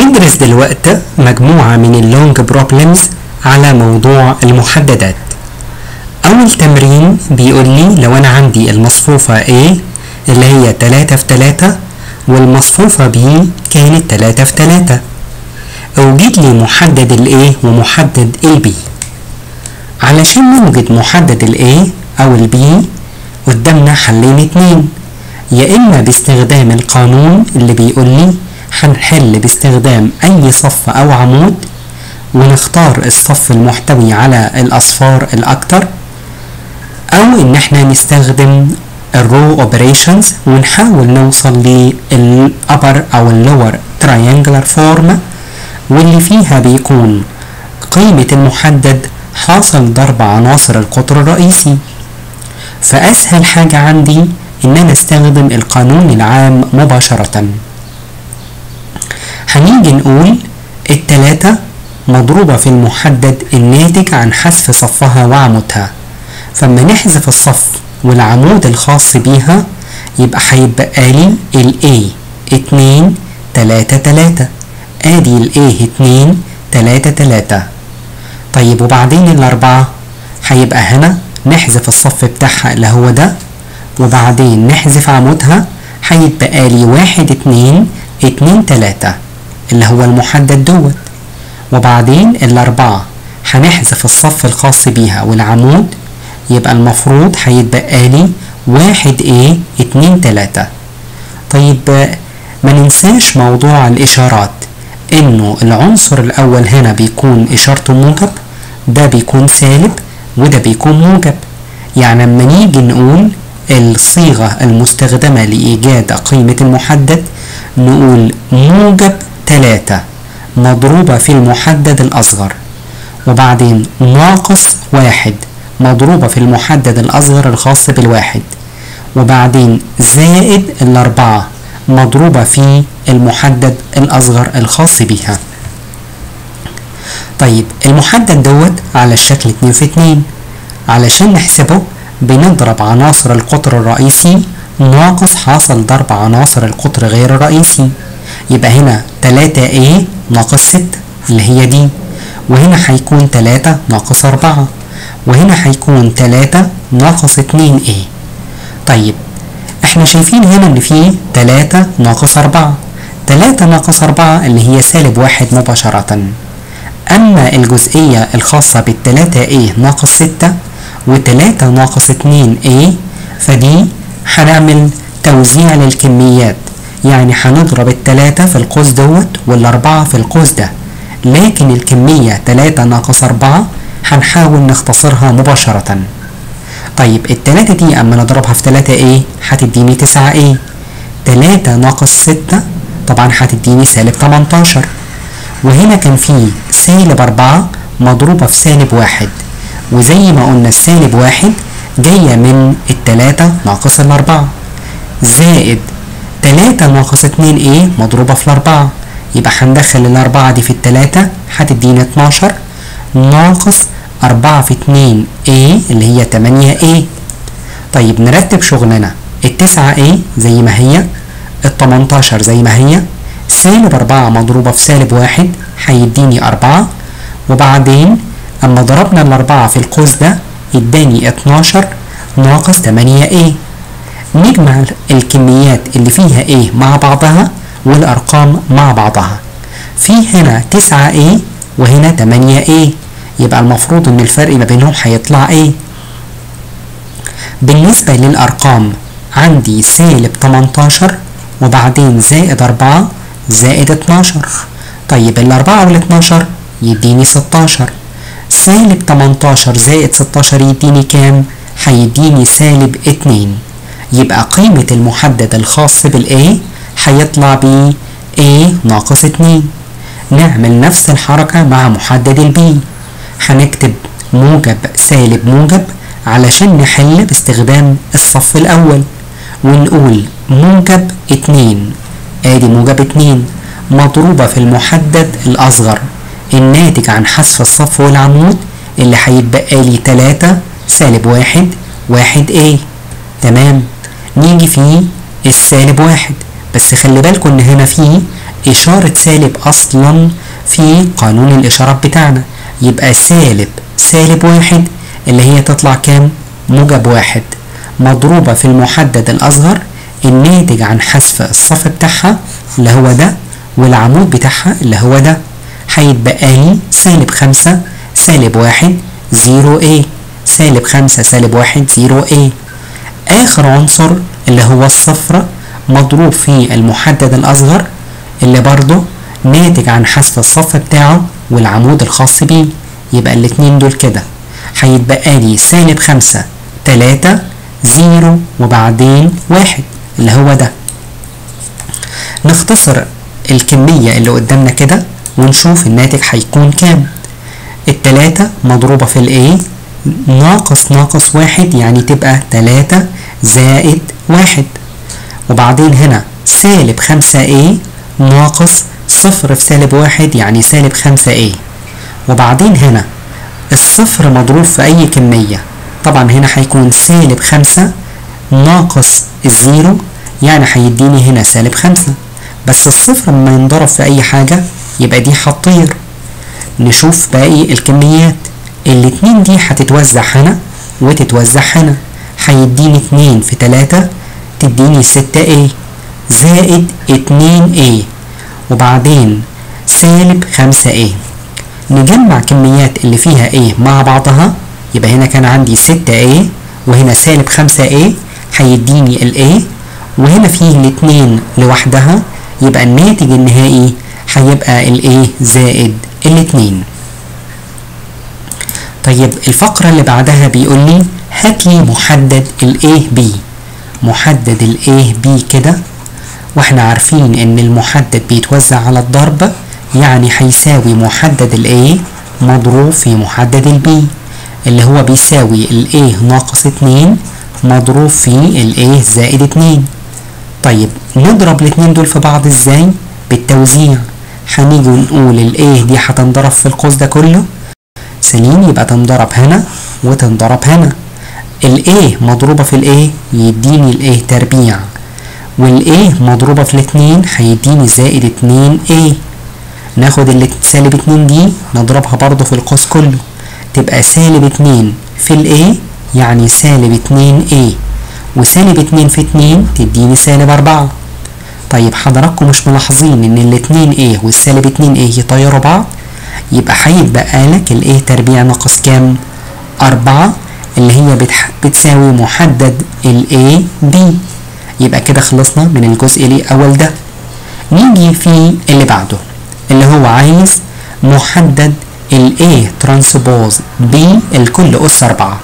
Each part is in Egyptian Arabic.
هندرس دلوقتي مجموعة من اللونج بروبلمز على موضوع المحددات أول تمرين بيقول لي لو أنا عندي المصفوفة A اللي هي تلاتة في تلاتة والمصفوفة B كانت تلاتة في تلاتة أوجد لي محدد ال A ومحدد ال B علشان نوجد محدد ال A أو ال B قدامنا حلين اتنين يا إما باستخدام القانون اللي بيقول لي هنحل باستخدام أي صف أو عمود ونختار الصف المحتوي على الأصفار الأكتر أو إن احنا نستخدم الرو اوبريشنز ونحاول نوصل للأبر أو اللور triangular فورم واللي فيها بيكون قيمة المحدد حاصل ضرب عناصر القطر الرئيسي فأسهل حاجة عندي إن أنا أستخدم القانون العام مباشرة هنيجي نقول التلاتة مضروبة في المحدد الناتج عن حذف صفها وعمودها فما نحذف الصف والعمود الخاص بيها يبقى هيبقى لي ال A اتنين تلاتة تلاتة ادي ال A اتنين تلاتة تلاتة طيب وبعدين الأربعة هيبقى هنا نحذف الصف بتاعها اللي هو ده وبعدين نحذف عمودها هيتبقى لي واحد اتنين اتنين تلاتة اللي هو المحدد دوت وبعدين الأربعة هنحذف الصف الخاص بيها والعمود يبقى المفروض هيتبقى لي واحد ايه اتنين تلاتة طيب ما ننساش موضوع الإشارات إنه العنصر الأول هنا بيكون إشارته موجب ده بيكون سالب وده بيكون موجب يعني لما نيجي نقول الصيغة المستخدمة لإيجاد قيمة المحدد نقول موجب تلاتة مضروبة في المحدد الأصغر وبعدين ناقص واحد مضروبة في المحدد الأصغر الخاص بالواحد وبعدين زائد الأربعة مضروبة في المحدد الأصغر الخاص بيها طيب المحدد دوت على الشكل اتنين في اتنين علشان نحسبه بنضرب عناصر القطر الرئيسي ناقص حاصل ضرب عناصر القطر غير الرئيسي يبقى هنا تلاتة A ناقص ستة اللي هي دي وهنا هيكون تلاتة ناقص أربعة وهنا هيكون تلاتة ناقص اتنين A طيب احنا شايفين هنا ان في تلاتة ناقص أربعة تلاتة ناقص أربعة اللي هي سالب واحد مباشرة أما الجزئية الخاصة بالتلاتة A ناقص ستة وتلاتة ناقص اتنين A فدي هنعمل توزيع للكميات يعني هنضرب التلاتة في القوس دوت والأربعة في القوس ده لكن الكمية تلاتة ناقص أربعة هنحاول نختصرها مباشرة طيب التلاتة دي أما نضربها في تلاتة ايه هتديني تسعة ايه تلاتة ناقص ستة طبعا هتديني سالب تمنتاشر وهنا كان في سالب أربعة مضروبة في سالب واحد وزي ما قلنا السالب واحد جاية من التلاتة ناقص الأربعة زائد تلاتة ناقص اتنين ايه مضروبة في الأربعة يبقى هندخل الأربعة دي في التلاتة هتدينا اتناشر ناقص أربعة في اتنين ايه اللي هي تمانية ايه طيب نرتب شغلنا التسعة ايه زي ما هي التمنتاشر زي ما هي سالب أربعة مضروبة في سالب واحد هيديني أربعة وبعدين أما ضربنا الأربعة في القوس ده اداني اتناشر ناقص تمانية ايه نجمع الكميات اللي فيها ايه مع بعضها والأرقام مع بعضها في هنا تسعة ايه وهنا تمانية ايه يبقى المفروض ان الفرق ما بينهم هيطلع ايه بالنسبة للأرقام عندي سالب 18 وبعدين زائد 4 زائد 12 طيب الأربعة والاتناشر يديني 16 سالب 18 زائد 16 يديني كام؟ هيديني سالب 2 يبقى قيمة المحدد الخاص بالA هيطلع ب A ناقص 2 نعمل نفس الحركة مع محدد البي هنكتب موجب سالب موجب علشان نحل باستخدام الصف الأول ونقول موجب اتنين ادي موجب اتنين مضروبة في المحدد الأصغر الناتج عن حذف الصف والعمود اللي هيتبقى لي تلاتة سالب واحد واحد ايه تمام نيجي في السالب واحد بس خلي بالكم ان هنا في إشارة سالب أصلا في قانون الإشارات بتاعنا يبقى سالب سالب واحد اللي هي تطلع كام؟ موجب واحد مضروبة في المحدد الأصغر الناتج عن حذف الصف بتاعها اللي هو ده والعمود بتاعها اللي هو ده هيتبقى لي سالب خمسة سالب واحد زيرو A سالب خمسة سالب واحد زيرو A آخر عنصر اللي هو الصفر مضروب في المحدد الأصغر اللي برضه ناتج عن حذف الصف بتاعه والعمود الخاص بيه يبقى الاتنين دول كده هيتبقى لي سالب خمسة تلاتة زيرو وبعدين واحد اللي هو ده نختصر الكمية اللي قدامنا كده ونشوف الناتج هيكون كام التلاتة مضروبة في الايه ناقص ناقص واحد يعني تبقى تلاتة زائد واحد وبعدين هنا سالب خمسة ايه ناقص صفر في سالب واحد يعني سالب خمسة ايه وبعدين هنا الصفر مضروب في أي كمية طبعا هنا هيكون سالب خمسة ناقص الزيرو يعني هيديني هنا سالب خمسة بس الصفر لما ينضرب في أي حاجة يبقى دي هتطير نشوف باقي الكميات الاتنين دي هتتوزع هنا وتتوزع هنا هيديني اتنين في تلاتة تديني ستة A زائد اتنين A وبعدين سالب خمسة A نجمع كميات اللي فيها A مع بعضها يبقى هنا كان عندي ستة A وهنا سالب خمسة A هيديني ال A وهنا فيه الاتنين لوحدها يبقى الناتج النهائي هيبقى ال A زائد الاتنين طيب الفقرة اللي بعدها بيقول لي هات لي محدد ال A B محدد ال A B كده واحنا عارفين ان المحدد بيتوزع على الضرب يعني هيساوي محدد ال A مضروب في محدد ال B اللي هو بيساوي ال A ناقص اتنين مضروب في ال A زائد اتنين طيب نضرب الاتنين دول في بعض ازاي بالتوزيع هنيجي ونقول ال A دي هتنضرب في القوس ده كله سليم يبقى تنضرب هنا وتنضرب هنا ال A مضروبة في ال A يديني ال A تربيع وال A مضروبة في الاتنين هيديني زائد اتنين A ناخد ال سالب اتنين دي نضربها برضو في القوس كله تبقى سالب اتنين في ال A يعني سالب اتنين A وسالب اتنين في اتنين تديني سالب أربعة طيب حضراتكم مش ملاحظين ان الاتنين A والسالب اتنين A يطيروا بعض يبقى هيتبقى لك ال A تربيع ناقص كام؟ أربعة اللي هي بتح... بتساوي محدد ال A B يبقى كده خلصنا من الجزء الأول ده نيجي في اللي بعده اللي هو عايز محدد ال A ترانسبوز B الكل أس أربعة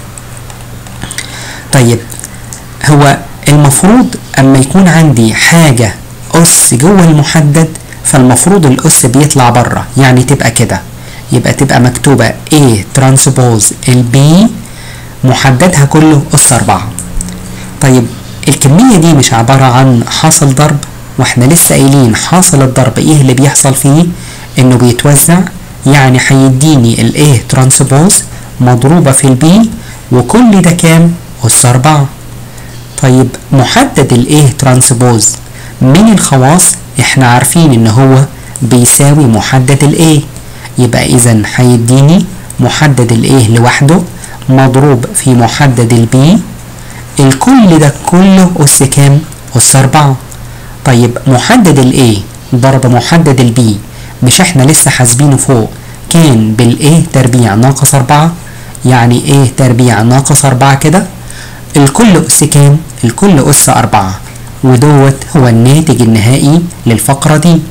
طيب هو المفروض أما يكون عندي حاجة أس جوه المحدد فالمفروض الأس بيطلع بره يعني تبقى كده يبقى تبقى مكتوبة A ترانسبوز ال B محددها كله أس أربعة طيب الكمية دي مش عبارة عن حاصل ضرب واحنا لسه قايلين حاصل الضرب ايه اللي بيحصل فيه انه بيتوزع يعني هيديني ال A ترانسبوز مضروبة في ال B وكل ده كام أس أربعة طيب محدد ال A ترانسبوز من الخواص احنا عارفين ان هو بيساوي محدد ال A يبقى اذا هيديني محدد ال A لوحده مضروب في محدد ال B الكل ده كله أس كام؟ أس أربعة طيب محدد ال A ضرب محدد ال B مش احنا لسه حاسبينه فوق كان بال A تربيع ناقص أربعة يعني A تربيع ناقص أربعة كده الكل أس كام؟ الكل أس أربعة ودوت هو الناتج النهائي للفقرة دي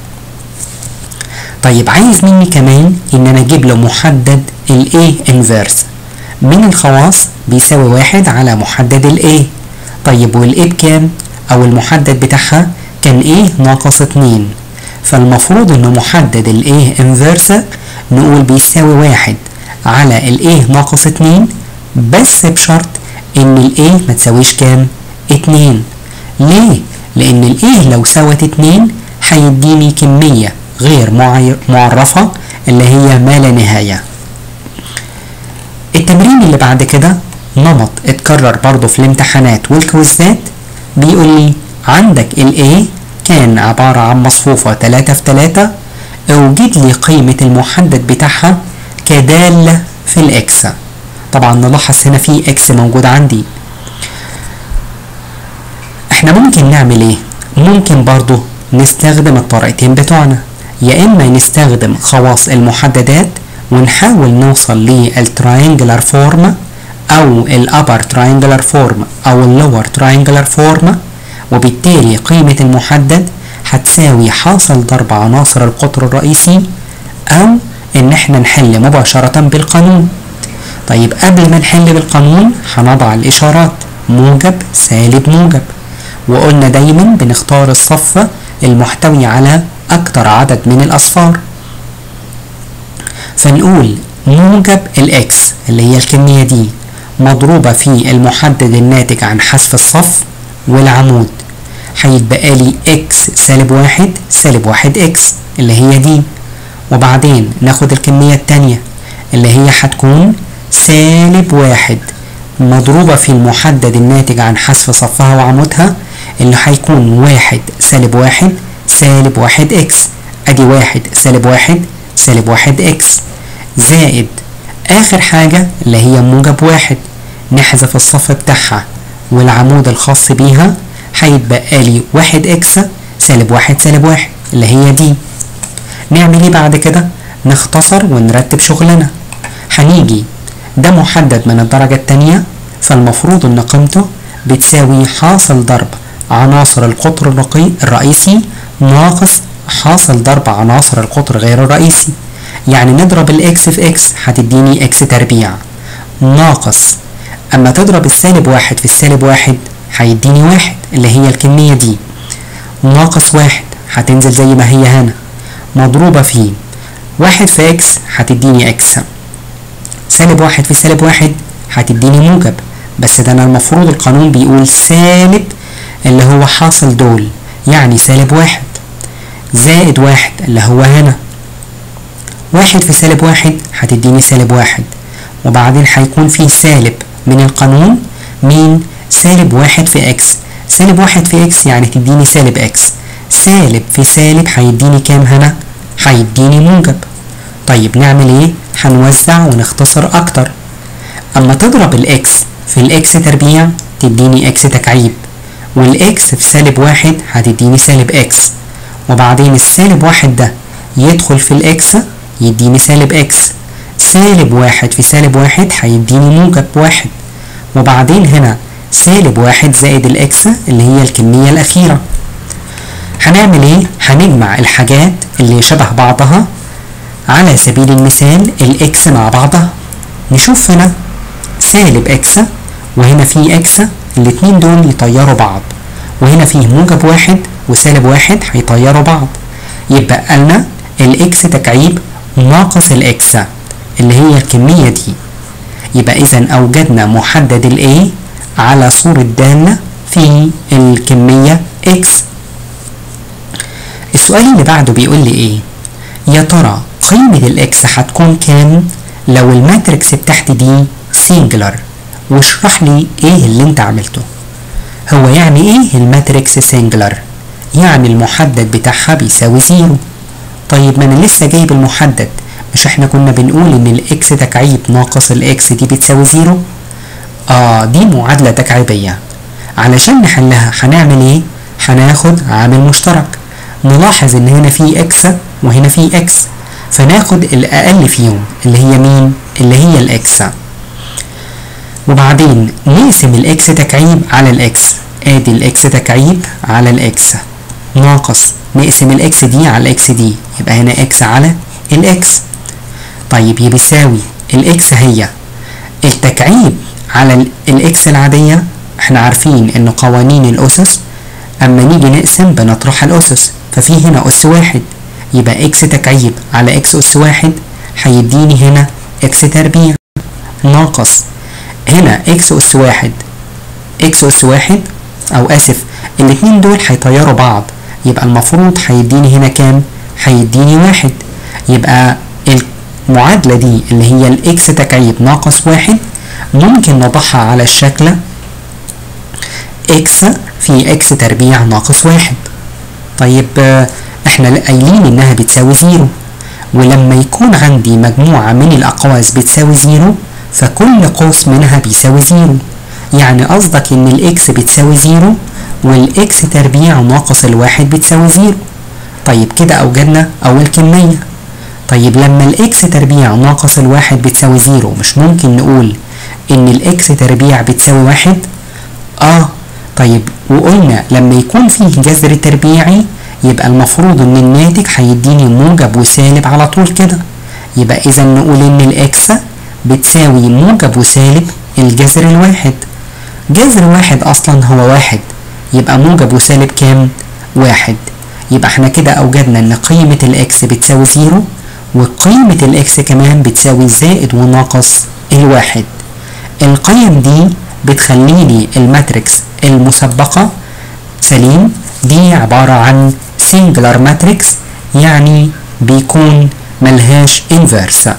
طيب عايز مني كمان ان انا اجيب له محدد ال A inverse من الخواص بيساوي واحد على محدد ال A طيب وال A بكام او المحدد بتاعها كان A ناقص اتنين فالمفروض انه محدد ال A inverse نقول بيساوي واحد على ال A ناقص اتنين بس بشرط ان ال A ما تساويش كام اتنين ليه؟ لأن ال A لو سوت اتنين هيديني كمية غير معرفة اللي هي ما لا نهاية التمرين اللي بعد كده نمط اتكرر برضه في الامتحانات والكويزات بيقول لي عندك ال A كان عبارة عن مصفوفة تلاتة في تلاتة اوجد لي قيمة المحدد بتاعها كدالة في الاكس طبعا نلاحظ هنا في اكس موجود عندي احنا ممكن نعمل ايه ممكن برضو نستخدم الطريقتين بتوعنا يا اما نستخدم خواص المحددات ونحاول نوصل للتراينجلر فورم او الابر تراينجلر فورم او اللور تراينجلر فورم وبالتالي قيمة المحدد هتساوي حاصل ضرب عناصر القطر الرئيسي او ان احنا نحل مباشرة بالقانون طيب قبل ما نحل بالقانون هنضع الاشارات موجب سالب موجب وقلنا دايما بنختار الصف المحتوي على اكتر عدد من الاصفار فنقول موجب الاكس اللي هي الكمية دي مضروبة في المحدد الناتج عن حذف الصف والعمود هيتبقى لي اكس سالب واحد سالب واحد اكس اللي هي دي وبعدين ناخد الكمية التانية اللي هي هتكون سالب واحد مضروبة في المحدد الناتج عن حذف صفها وعمودها اللي هيكون واحد سالب واحد سالب واحد اكس ادي واحد سالب واحد سالب واحد اكس زائد اخر حاجة اللي هي موجب واحد نحذف الصف بتاعها والعمود الخاص بيها هيتبقى لي واحد اكس سالب واحد سالب واحد اللي هي دي نعمل ايه بعد كده نختصر ونرتب شغلنا هنيجي ده محدد من الدرجة التانية فالمفروض ان قيمته بتساوي حاصل ضرب عناصر القطر الرقي الرئيسي ناقص حاصل ضرب عناصر القطر غير الرئيسي يعني نضرب الاكس في اكس هتديني اكس تربيع ناقص اما تضرب السالب واحد في السالب واحد هيديني واحد اللي هي الكمية دي ناقص واحد هتنزل زي ما هي هنا مضروبة في واحد في اكس هتديني اكس سالب واحد في سالب واحد هتديني موجب بس ده انا المفروض القانون بيقول سالب اللي هو حاصل دول يعني سالب واحد زائد واحد اللي هو هنا واحد في سالب واحد هتديني سالب واحد وبعدين هيكون في سالب من القانون مين سالب واحد في اكس سالب واحد في اكس يعني تديني سالب اكس سالب في سالب هيديني كام هنا هيديني موجب طيب نعمل ايه هنوزع ونختصر اكتر اما تضرب الاكس في الاكس تربيع تديني اكس تكعيب والاكس في سالب واحد هتديني سالب اكس وبعدين السالب واحد ده يدخل في الاكس يديني سالب اكس سالب واحد في سالب واحد هيديني موجب واحد وبعدين هنا سالب واحد زائد الاكس اللي هي الكمية الأخيرة هنعمل ايه؟ هنجمع الحاجات اللي شبه بعضها على سبيل المثال الاكس مع بعضها نشوف هنا سالب اكس وهنا في اكس الاتنين دول يطيروا بعض وهنا فيه موجب واحد وسالب واحد هيطيروا بعض يبقى لنا الاكس تكعيب ناقص الاكس اللي هي الكمية دي يبقى اذا اوجدنا محدد الاي على صورة دالة في الكمية x السؤال اللي بعده بيقول لي ايه يا ترى قيمة الاكس هتكون كام لو الماتريكس بتاعتي دي سينجلر واشرح لي ايه اللي انت عملته هو يعني ايه الماتريكس سينجلر يعني المحدد بتاعها بيساوي زيرو طيب ما انا لسه جايب المحدد مش احنا كنا بنقول ان الاكس تكعيب ناقص الاكس دي بتساوي زيرو اه دي معادلة تكعيبية علشان نحلها هنعمل ايه هناخد عامل مشترك نلاحظ ان هنا في اكس وهنا في اكس فناخد الاقل فيهم اللي هي مين اللي هي الاكس وبعدين نقسم الاكس تكعيب على الاكس ادي الاكس تكعيب على الاكس ناقص نقسم الاكس دي على الاكس دي يبقى هنا اكس على الاكس طيب يساوي الاكس هي التكعيب على الاكس العادية احنا عارفين ان قوانين الاسس اما نيجي نقسم بنطرح الاسس ففي هنا اس واحد يبقى اكس تكعيب على اكس اس واحد هيديني هنا اكس تربيع ناقص هنا اكس اس واحد اكس اس واحد او اسف الاتنين دول هيطيروا بعض يبقى المفروض هيديني هنا كام هيديني واحد يبقى المعادلة دي اللي هي الاكس تكعيب ناقص واحد ممكن نضعها على الشكل اكس في اكس تربيع ناقص واحد طيب آه، احنا قايلين انها بتساوي زيرو ولما يكون عندي مجموعة من الأقواس بتساوي زيرو فكل قوس منها بيساوي زيرو يعني قصدك ان الاكس بتساوي زيرو والاكس تربيع ناقص الواحد بتساوي زيرو طيب كده اوجدنا اول كمية طيب لما الاكس تربيع ناقص الواحد بتساوي زيرو مش ممكن نقول ان الاكس تربيع بتساوي واحد اه طيب وقلنا لما يكون فيه جذر تربيعي يبقى المفروض ان الناتج هيديني موجب وسالب على طول كده يبقى اذا نقول ان الاكس بتساوي موجب وسالب الجذر الواحد جذر واحد اصلا هو واحد يبقى موجب وسالب كام واحد يبقى احنا كده اوجدنا ان قيمة الاكس بتساوي زيرو وقيمة الاكس كمان بتساوي زائد وناقص الواحد القيم دي بتخليلي الماتريكس المسبقة سليم دي عبارة عن singular matrix يعني بيكون ملهاش inverse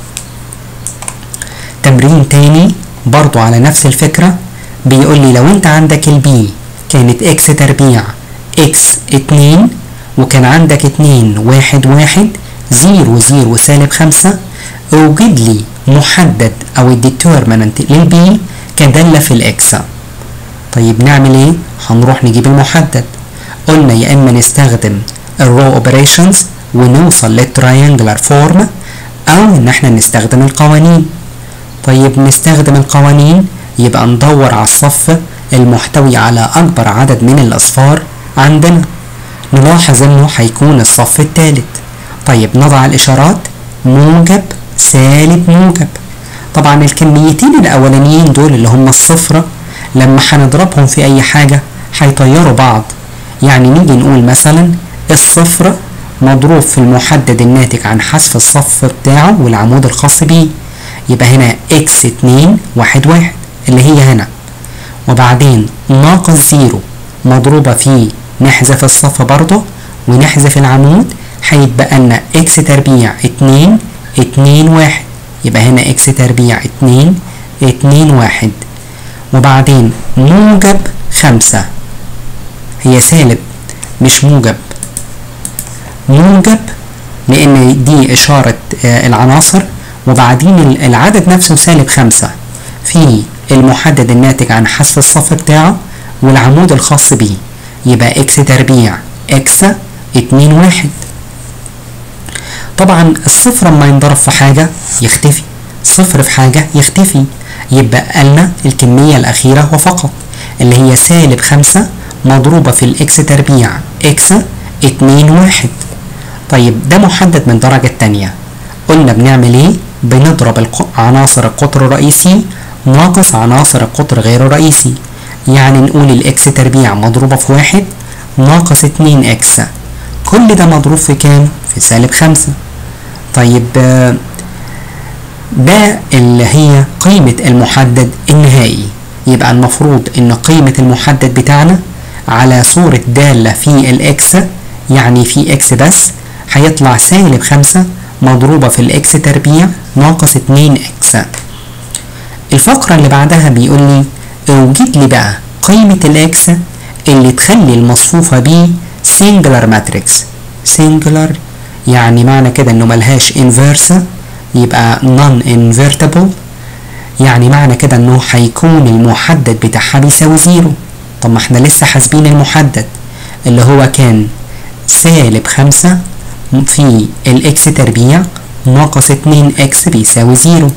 تمرين تاني برضو على نفس الفكرة بيقول لي لو انت عندك البي كانت اكس تربيع اكس اتنين وكان عندك اتنين واحد واحد زيرو زيرو سالب خمسة اوجد لي محدد او الديترمننت للبي كدالة في الاكس طيب نعمل ايه هنروح نجيب المحدد قلنا يا اما نستخدم الرو اوبريشنز ونوصل للتراينجلر فورم او ان احنا نستخدم القوانين طيب نستخدم القوانين يبقى ندور على الصف المحتوي على اكبر عدد من الاصفار عندنا نلاحظ انه هيكون الصف الثالث طيب نضع الاشارات موجب سالب موجب طبعا الكميتين الاولانيين دول اللي هم الصفرة لما هنضربهم في اي حاجة هيطيروا بعض يعني نيجي نقول مثلا الصفر مضروب في المحدد الناتج عن حذف الصف بتاعه والعمود الخاص بيه يبقى هنا اكس اتنين واحد واحد اللي هي هنا وبعدين ناقص زيرو مضروبة في نحذف الصف برضه ونحذف العمود هيتبقى لنا اكس تربيع اتنين اتنين واحد يبقى هنا اكس تربيع اتنين اتنين واحد وبعدين موجب خمسة هي سالب مش موجب موجب لأن دي إشارة آه، العناصر وبعدين ال- العدد نفسه سالب خمسة في المحدد الناتج عن حذف الصف بتاعه والعمود الخاص بيه يبقى اكس تربيع اكس اتنين واحد طبعا الصفر لما ينضرب في حاجة يختفي صفر في حاجة يختفي يبقى لنا الكمية الأخيرة وفقط اللي هي سالب خمسة مضروبة في الإكس تربيع إكس اتنين واحد طيب ده محدد من الدرجة التانية قلنا بنعمل ايه بنضرب الق- عناصر القطر الرئيسي ناقص عناصر القطر غير الرئيسي يعني نقول الاكس تربيع مضروبة في واحد ناقص اتنين اكس كل ده مضروب في كام في سالب خمسة طيب آه، ده اللي هي قيمة المحدد النهائي يبقى المفروض ان قيمة المحدد بتاعنا على صورة دالة في الاكس يعني في اكس بس هيطلع سالب خمسة مضروبة في الاكس تربيع ناقص اتنين اكس الفقرة اللي بعدها بيقول لي اوجد لي بقى قيمة الاكس اللي تخلي المصفوفة بيه singular matrix singular يعني معنى كده انه ملهاش inverse يبقى non invertible يعني معنى كده انه هيكون المحدد بتاعها بيساوي زيرو طب ما احنا لسه حاسبين المحدد اللي هو كان سالب خمسة في الاكس تربيع ناقص اتنين اكس بيساوي زيرو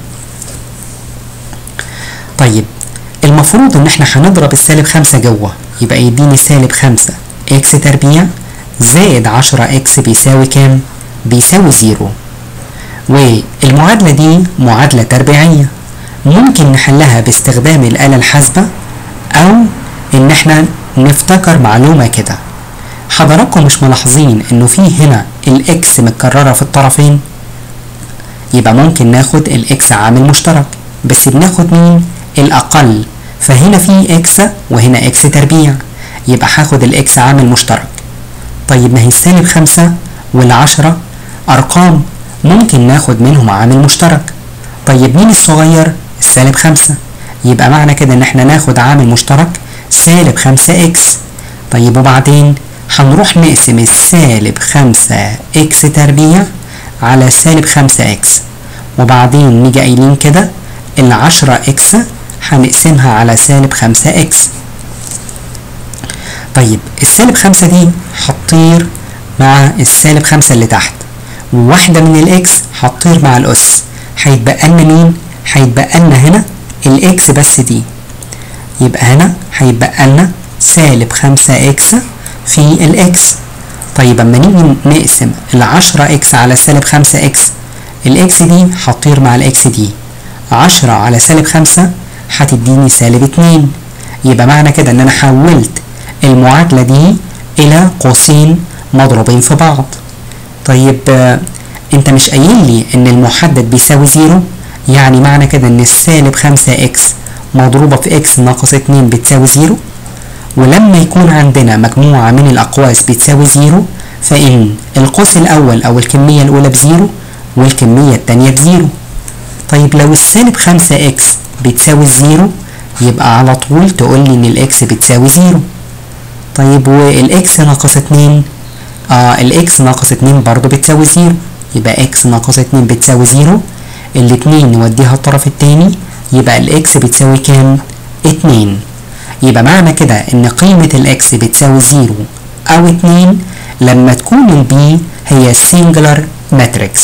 طيب المفروض ان احنا هنضرب السالب خمسة جوه يبقى يديني سالب خمسة اكس تربيع زائد عشرة اكس بيساوي كام؟ بيساوي زيرو والمعادلة دي معادلة تربيعية ممكن نحلها باستخدام الآلة الحاسبة أو إن احنا نفتكر معلومة كده حضراتكم مش ملاحظين إنه في هنا الإكس متكررة في الطرفين يبقى ممكن ناخد الإكس عامل مشترك بس بناخد مين الأقل فهنا في إكس وهنا إكس تربيع يبقى هاخد الإكس عامل مشترك طيب ما هي السالب خمسة والعشرة أرقام ممكن ناخد منهم عامل مشترك طيب مين الصغير السالب خمسة يبقى معنى كده ان احنا ناخد عامل مشترك سالب خمسة اكس طيب وبعدين هنروح نقسم السالب خمسة اكس تربيع على سالب خمسة اكس وبعدين نيجي قايلين كده العشرة اكس هنقسمها على سالب خمسة اكس طيب السالب خمسة دي هتطير مع السالب خمسة اللي تحت وواحدة من الاكس هتطير مع الأس هيتبقى لنا مين؟ هيتبقى لنا هنا الاكس بس دي يبقى هنا هيتبقى لنا سالب خمسة اكس في الاكس طيب اما نيجي نقسم العشرة اكس على سالب خمسة اكس الاكس دي هتطير مع الاكس دي عشرة على سالب خمسة هتديني سالب اتنين يبقى معنى كده ان انا حولت المعادلة دي الى قوسين مضروبين في بعض طيب آه انت مش قايل لي ان المحدد بيساوي زيرو يعني معنى كده ان السالب خمسة اكس مضروبة في اكس ناقص اتنين بتساوي زيرو ولما يكون عندنا مجموعة من الأقواس بتساوي زيرو فإن القوس الأول أو الكمية الأولى بزيرو والكمية التانية بزيرو طيب لو السالب خمسة اكس بتساوي الزيرو يبقى على طول تقول لي إن الإكس بتساوي زيرو طيب والإكس ناقص اتنين آه الإكس ناقص اتنين برضه بتساوي زيرو يبقى إكس ناقص اتنين بتساوي زيرو الاتنين نوديها الطرف التاني يبقى الإكس بتساوي كام؟ اتنين يبقى معنى كده ان قيمة الاكس بتساوي زيرو او اتنين لما تكون البي هي singular matrix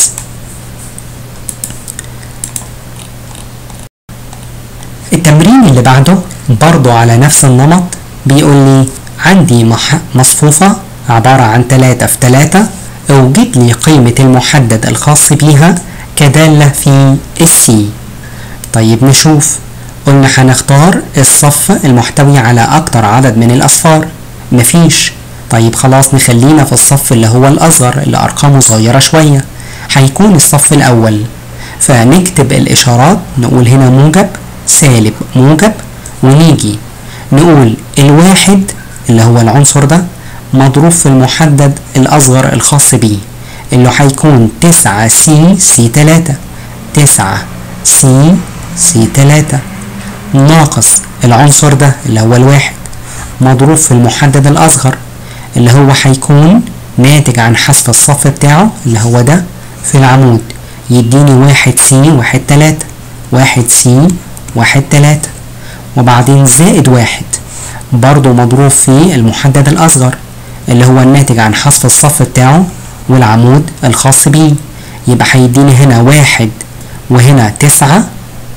التمرين اللي بعده برضو على نفس النمط بيقول لي عندي مصفوفة عبارة عن تلاتة في تلاتة اوجد لي قيمة المحدد الخاص بيها كدالة في السي طيب نشوف قلنا هنختار الصف المحتوي على أكتر عدد من الأصفار مفيش طيب خلاص نخلينا في الصف اللي هو الأصغر اللي أرقامه صغيرة شوية هيكون الصف الأول فنكتب الإشارات نقول هنا موجب سالب موجب ونيجي نقول الواحد اللي هو العنصر ده مضروب في المحدد الأصغر الخاص بيه اللي هيكون تسعة سي سي تلاتة تسعة سي سي تلاتة ناقص العنصر ده اللي هو الواحد مضروب في المحدد الأصغر اللي هو هيكون ناتج عن حذف الصف بتاعه اللي هو ده في العمود يديني واحد سي واحد تلاتة واحد سي واحد تلاتة وبعدين زائد واحد برضو مضروب في المحدد الأصغر اللي هو الناتج عن حذف الصف بتاعه والعمود الخاص بيه يبقى هيديني هنا واحد وهنا تسعة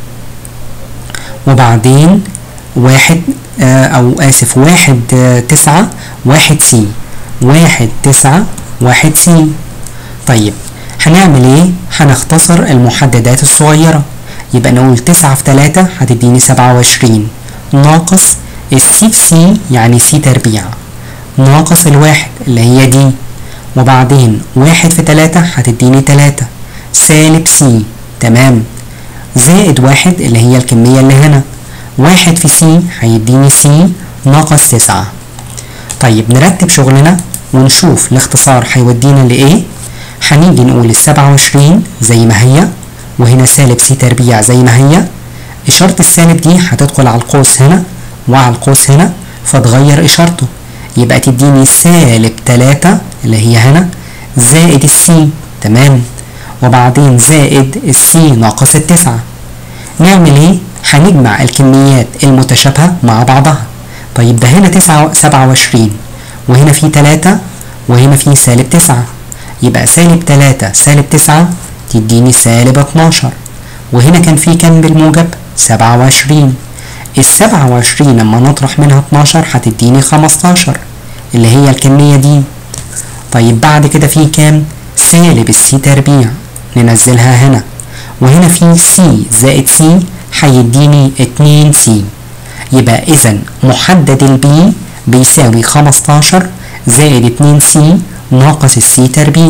وبعدين واحد آه او اسف واحد آه تسعة واحد سي واحد تسعة واحد سي طيب هنعمل ايه هنختصر المحددات الصغيرة يبقى نقول تسعة في تلاتة هتديني سبعة وعشرين ناقص السي في سي يعني سي تربيع ناقص الواحد اللي هي دي وبعدين واحد في تلاتة هتديني تلاتة سالب سي تمام زائد واحد اللي هي الكمية اللي هنا واحد في سي هيديني سي ناقص تسعة طيب نرتب شغلنا ونشوف الاختصار هيودينا لإيه هنيجي نقول السبعة وعشرين زي ما هي وهنا سالب سي تربيع زي ما هي إشارة السالب دي هتدخل على القوس هنا وعلى القوس هنا فتغير إشارته يبقى تديني سالب تلاتة اللي هي هنا زائد السي تمام وبعدين زائد السي ناقص التسعة نعمل ايه؟ هنجمع الكميات المتشابهة مع بعضها طيب ده هنا تسعة سبعة وعشرين وهنا في تلاتة وهنا في سالب تسعة يبقى سالب تلاتة سالب تسعة تديني سالب اتناشر وهنا كان في كام بالموجب؟ سبعة وعشرين السبعة وعشرين لما نطرح منها اتناشر هتديني خمستاشر اللي هي الكمية دي طيب بعد كده في كام؟ سالب السي تربيع ننزلها هنا وهنا في سي زائد سي هيديني اتنين سي يبقى إذا محدد البي بيساوي خمستاشر زائد اتنين سي ناقص السي تربيع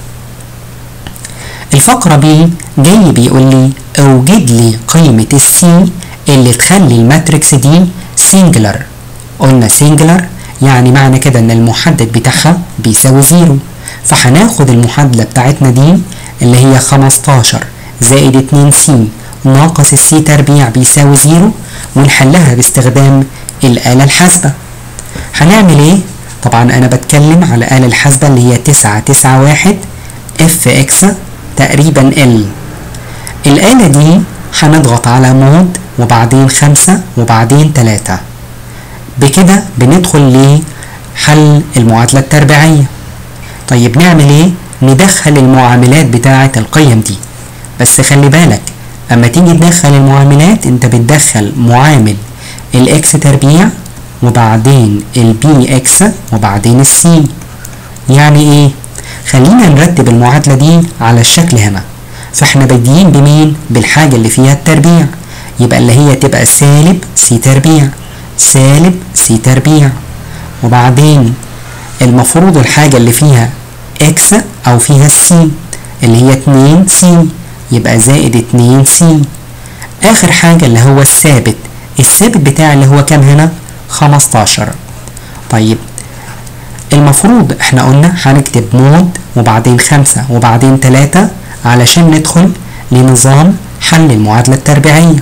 الفقرة بي جاي بيقول لي اوجد لي قيمة السي اللي تخلي الماتريكس دي سينجلر قلنا سينجلر يعني معنى كده ان المحدد بتاعها بيساوي زيرو فهناخد المحادلة بتاعتنا دي اللي هي خمستاشر زائد اتنين سي ناقص السي تربيع بيساوي زيرو ونحلها باستخدام الآلة الحاسبة هنعمل ايه؟ طبعا انا بتكلم على الآلة الحاسبة اللي هي تسعة تسعة واحد اف اكس تقريبا ال الآلة دي هنضغط على مود وبعدين خمسة وبعدين تلاتة بكده بندخل لحل المعادلة التربيعية طيب نعمل ايه ندخل المعاملات بتاعة القيم دي بس خلي بالك اما تيجي تدخل المعاملات انت بتدخل معامل الاكس تربيع وبعدين البي اكس وبعدين السي يعني ايه خلينا نرتب المعادلة دي على الشكل هنا فاحنا بادئين بمين بالحاجة اللي فيها التربيع يبقى اللي هي تبقى سالب سي تربيع سالب سي تربيع وبعدين المفروض الحاجة اللي فيها اكس او فيها السي اللي هي 2 سي يبقى زائد 2 سي اخر حاجة اللي هو الثابت الثابت بتاعي اللي هو كام هنا 15 طيب المفروض احنا قلنا هنكتب مود وبعدين خمسة وبعدين تلاتة علشان ندخل لنظام حل المعادلة التربيعية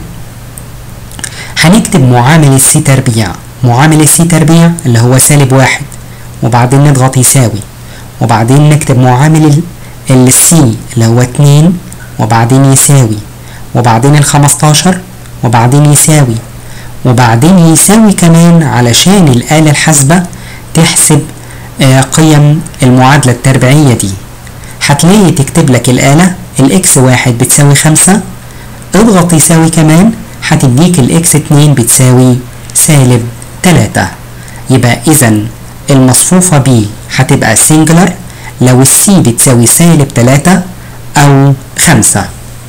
هنكتب معامل السي تربيع معامل السي تربيع اللي هو سالب واحد وبعدين نضغط يساوي وبعدين نكتب معامل السي اللي هو اتنين وبعدين يساوي وبعدين الخمستاشر وبعدين يساوي وبعدين يساوي كمان علشان الآلة الحاسبة تحسب آه قيم المعادلة التربيعية دي هتلاقي تكتب لك الآلة الإكس واحد بتساوي خمسة اضغط يساوي كمان هتديك الإكس اتنين بتساوي سالب تلاتة يبقى إذا المصفوفة ب هتبقى سنجلر لو السي بتساوي سالب تلاتة أو خمسة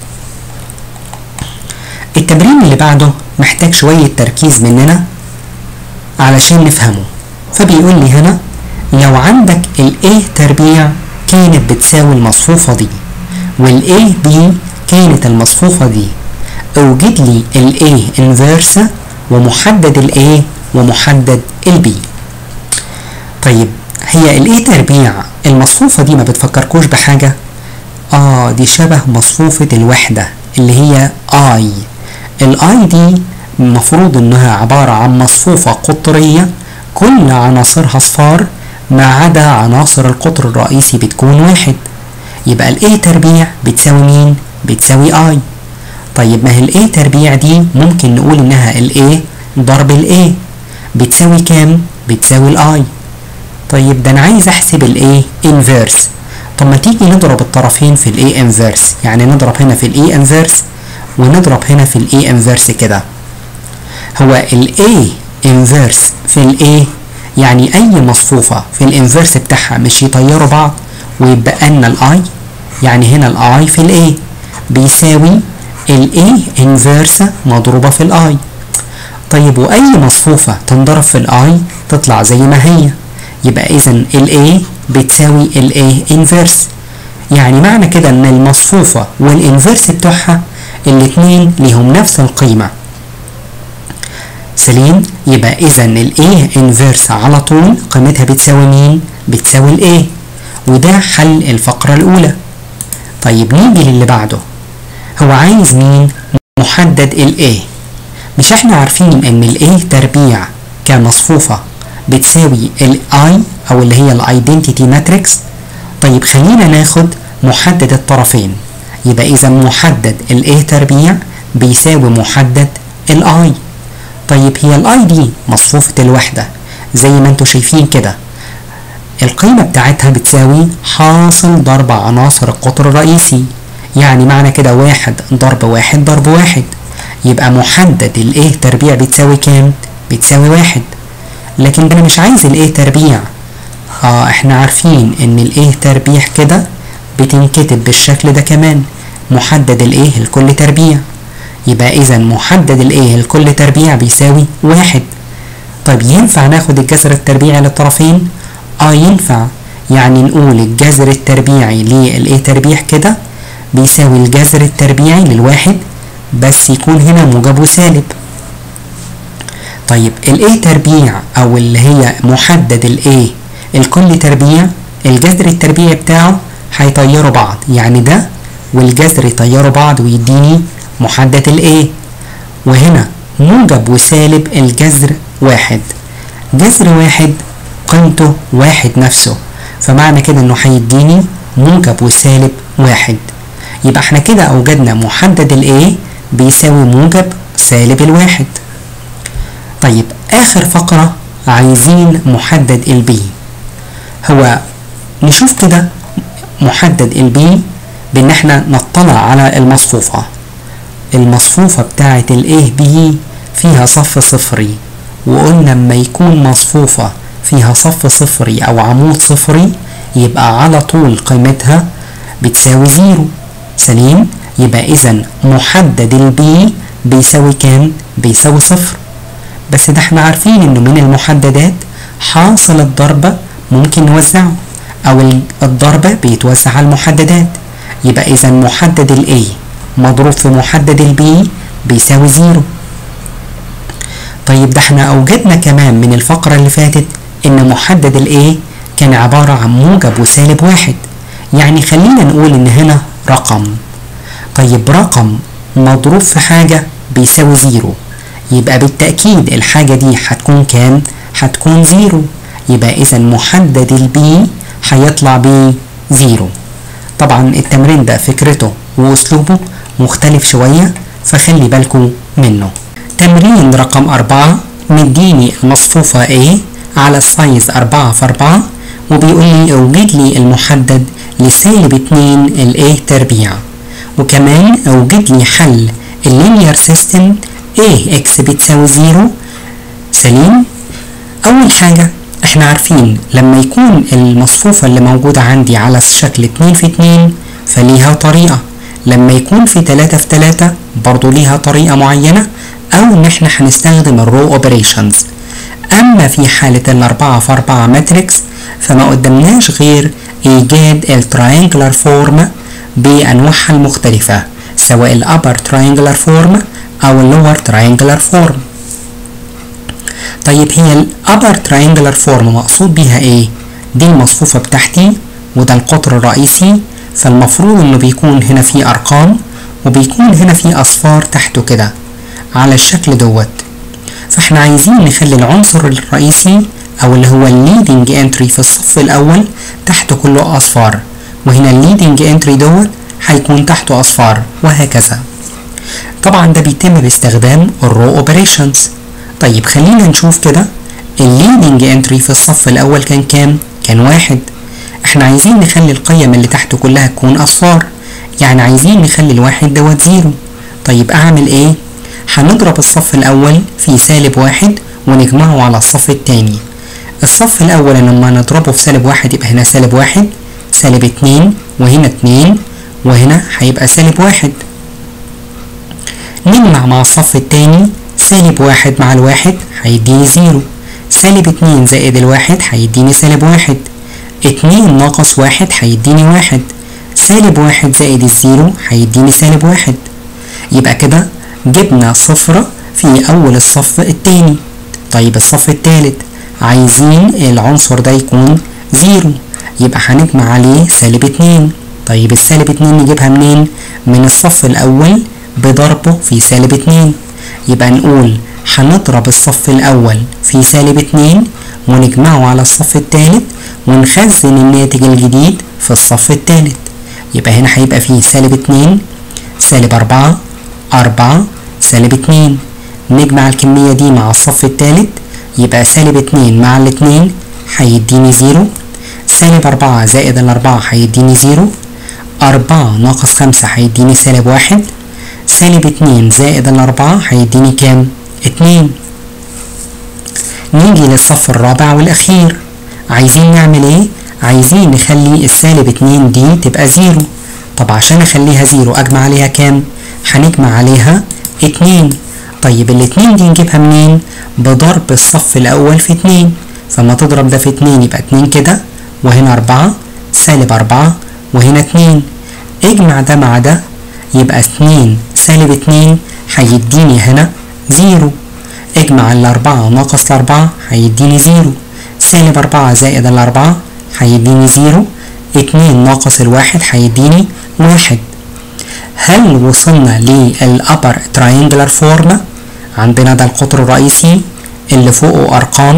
التمرين اللي بعده محتاج شوية تركيز مننا علشان نفهمه فبيقول لي هنا لو عندك ال A تربيع كانت بتساوي المصفوفة دي وال A B كانت المصفوفة دي اوجد لي ال A inverse ومحدد ال A ومحدد ال B طيب هي ال A تربيع المصفوفة دي ما بتفكركوش بحاجة اه دي شبه مصفوفة الوحدة اللي هي I الاي دي المفروض انها عبارة عن مصفوفة قطرية كل عناصرها صفار ما عدا عناصر القطر الرئيسي بتكون واحد يبقى الاي تربيع بتساوي مين؟ بتساوي اي طيب ما هي الاي تربيع دي ممكن نقول انها الاي ضرب الاي بتساوي كام؟ بتساوي الاي طيب ده انا عايز احسب الاي انفيرس طب ما تيجي نضرب الطرفين في الاي انفيرس يعني نضرب هنا في الاي انفيرس ونضرب هنا في الاي انفيرس كده هو الاي انفيرس في الاي يعني اي مصفوفة في الانفيرس بتاعها مش يطيروا بعض ويبقى لنا الاي يعني هنا الاي في الاي بيساوي الاي انفيرس مضروبة في الاي طيب واي مصفوفة تنضرب في الاي تطلع زي ما هي يبقى اذا الاي بتساوي الاي انفيرس يعني معنى كده ان المصفوفة والانفيرس بتوعها الاتنين ليهم نفس القيمة سليم يبقى اذا الاي انفيرس على طول قيمتها بتساوي مين بتساوي الاي وده حل الفقرة الاولى طيب نيجي للي بعده هو عايز مين محدد الاي مش احنا عارفين ان الاي تربيع كمصفوفة بتساوي الاي او اللي هي الايدنتيتي ماتريكس طيب خلينا ناخد محدد الطرفين يبقى اذا محدد الاي تربيع بيساوي محدد الاي طيب هي الاي دي مصفوفة الوحدة زي ما انتوا شايفين كده القيمة بتاعتها بتساوي حاصل ضرب عناصر القطر الرئيسي يعني معنى كده واحد ضرب واحد ضرب واحد يبقى محدد الايه تربيع بتساوي كام بتساوي واحد لكن انا مش عايز الايه تربيع اه احنا عارفين ان الايه تربيع كده بتنكتب بالشكل ده كمان محدد الايه الكل تربيع يبقى اذا محدد الايه الكل تربيع بيساوي واحد طيب ينفع ناخد الجذر التربيعي للطرفين اه ينفع يعني نقول الجذر التربيعي للايه تربيع كده بيساوي الجذر التربيعي للواحد بس يكون هنا موجب وسالب طيب الايه تربيع او اللي هي محدد الايه الكل تربيع الجذر التربيعي بتاعه هيطيروا بعض يعني ده والجذر يطيروا بعض ويديني محدد الايه وهنا موجب وسالب الجذر واحد جذر واحد قيمته واحد نفسه فمعنى كده انه هيديني موجب وسالب واحد يبقى احنا كده اوجدنا محدد ال A بيساوي موجب سالب الواحد طيب اخر فقرة عايزين محدد ال B هو نشوف كده محدد ال B بان احنا نطلع على المصفوفة المصفوفة بتاعة ال A B فيها صف صفري وقلنا لما يكون مصفوفة فيها صف صفري او عمود صفري يبقى على طول قيمتها بتساوي زيرو سليم يبقى اذا محدد البي بيساوي كام بيساوي صفر بس ده احنا عارفين انه من المحددات حاصل الضربة ممكن نوزعه او الضربة بيتوزع على المحددات يبقى اذا محدد الاي مضروب في محدد البي بيساوي زيرو طيب ده احنا اوجدنا كمان من الفقرة اللي فاتت ان محدد الاي كان عبارة عن موجب وسالب واحد يعني خلينا نقول ان هنا رقم طيب رقم مضروب في حاجة بيساوي زيرو يبقى بالتأكيد الحاجة دي هتكون كام؟ هتكون زيرو يبقى إذا محدد البي هيطلع بيه زيرو طبعا التمرين ده فكرته وأسلوبه مختلف شوية فخلي بالكم منه تمرين رقم أربعة مديني المصفوفة A على السايز أربعة في أربعة وبيقول لي اوجد لي المحدد لسالب اتنين ال A تربيع وكمان اوجد لي حل اللينير سيستم A x بتساوي زيرو سليم أول حاجة احنا عارفين لما يكون المصفوفة اللي موجودة عندي على شكل اتنين في اتنين فليها طريقة لما يكون في تلاتة في تلاتة برضو ليها طريقة معينة أو إن احنا هنستخدم الرو اوبريشنز أما في حالة الأربعة في أربعة ماتريكس فما قدمناش غير إيجاد التراينجلر فورم بأنواعها المختلفة سواء الأبر تراينجلر فورم أو اللور تراينجلر فورم طيب هي الأبر تراينجلر فورم مقصود بيها إيه؟ دي المصفوفة بتاعتي وده القطر الرئيسي فالمفروض إنه بيكون هنا في أرقام وبيكون هنا في أصفار تحته كده على الشكل دوت فاحنا عايزين نخلي العنصر الرئيسي او اللي هو الليدنج انتري في الصف الاول تحته كله اصفار وهنا الليدنج انتري دوت هيكون تحته اصفار وهكذا طبعا ده بيتم باستخدام الرو اوبريشنز طيب خلينا نشوف كده الليدنج انتري في الصف الاول كان كام كان واحد احنا عايزين نخلي القيم اللي تحته كلها تكون اصفار يعني عايزين نخلي الواحد دوت زيرو طيب اعمل ايه هنضرب الصف الأول في سالب واحد ونجمعه على الصف التاني الصف الأول لما نضربه في سالب واحد يبقى هنا سالب واحد سالب اتنين وهنا اتنين وهنا هيبقى سالب واحد نجمع مع الصف التاني سالب واحد مع الواحد هيديني زيرو سالب اتنين زائد الواحد هيديني سالب واحد اتنين ناقص واحد هيديني واحد سالب واحد زائد الزيرو هيديني سالب واحد يبقى كده جبنا صفر في أول الصف التاني طيب الصف التالت عايزين العنصر ده يكون زيرو يبقى هنجمع عليه سالب اتنين طيب السالب اتنين نجيبها منين؟ من الصف الأول بضربه في سالب اتنين يبقى نقول هنضرب الصف الأول في سالب اتنين ونجمعه على الصف التالت ونخزن الناتج الجديد في الصف التالت يبقى هنا هيبقى فيه سالب اتنين سالب أربعة أربعة سالب اتنين نجمع الكمية دي مع الصف التالت يبقى سالب اتنين مع الاتنين هيديني زيرو سالب أربعة زائد الأربعة هيديني زيرو أربعة ناقص خمسة هيديني سالب واحد سالب اتنين زائد الأربعة هيديني كام؟ اتنين نيجي للصف الرابع والأخير عايزين نعمل ايه؟ عايزين نخلي السالب اتنين دي تبقى زيرو طب عشان اخليها زيرو اجمع عليها كام؟ هنجمع عليها اتنين طيب الاتنين دي نجيبها منين؟ بضرب الصف الأول في اتنين فما تضرب ده في اتنين يبقى اتنين كده وهنا أربعة سالب أربعة وهنا اتنين اجمع ده مع ده يبقى اتنين سالب اتنين هيديني هنا زيرو اجمع الأربعة ناقص الأربعة هيديني زيرو سالب أربعة زائد الأربعة هيديني زيرو اتنين ناقص الواحد هيديني واحد هل وصلنا للأبر تراينجلر فورم عندنا ده القطر الرئيسي اللي فوقه أرقام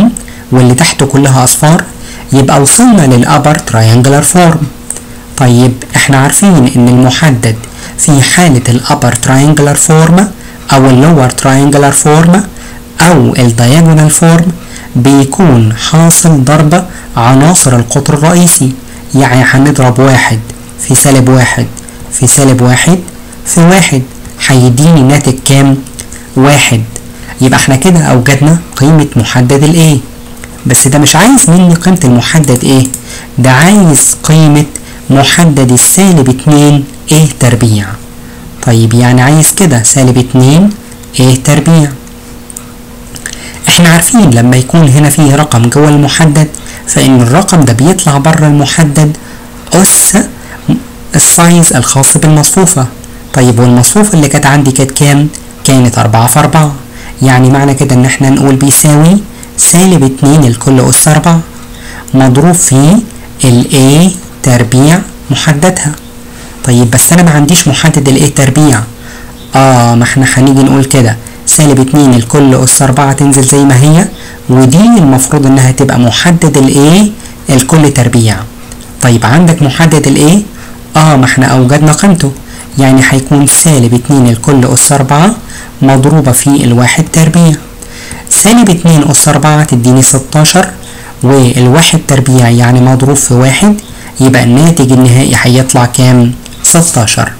واللي تحته كلها اصفار يبقى وصلنا للابر تراينجلر فورم طيب احنا عارفين ان المحدد في حالة الابر تراينجلر فورم او اللور تراينجلر فورم او الدياجونال فورم بيكون حاصل ضرب عناصر القطر الرئيسي يعني هنضرب واحد في سالب واحد في سالب واحد في واحد هيديني ناتج كام واحد يبقى احنا كده اوجدنا قيمة محدد الايه بس ده مش عايز مني قيمة المحدد ايه ده عايز قيمة محدد السالب اتنين ايه تربيع طيب يعني عايز كده سالب اتنين ايه تربيع احنا عارفين لما يكون هنا فيه رقم جوه المحدد فان الرقم ده بيطلع بره المحدد اس السايز الخاص بالمصفوفة طيب والمصفوفة اللي كانت عندي كانت كام كانت أربعة في أربعة يعني معنى كده ان احنا نقول بيساوي سالب اتنين الكل أس أربعة مضروب في ال A تربيع محددها طيب بس أنا ما عنديش محدد ال A تربيع اه ما احنا هنيجي نقول كده سالب اتنين الكل أس أربعة تنزل زي ما هي ودي المفروض إنها تبقى محدد ال A الكل تربيع طيب عندك محدد ال A اه ما احنا أوجدنا قيمته يعني هيكون سالب اتنين الكل أس أربعة مضروبة في الواحد تربيع سالب اتنين أس أربعة تديني ستاشر والواحد تربيع يعني مضروب في واحد يبقى الناتج النهائي هيطلع كام؟ ستاشر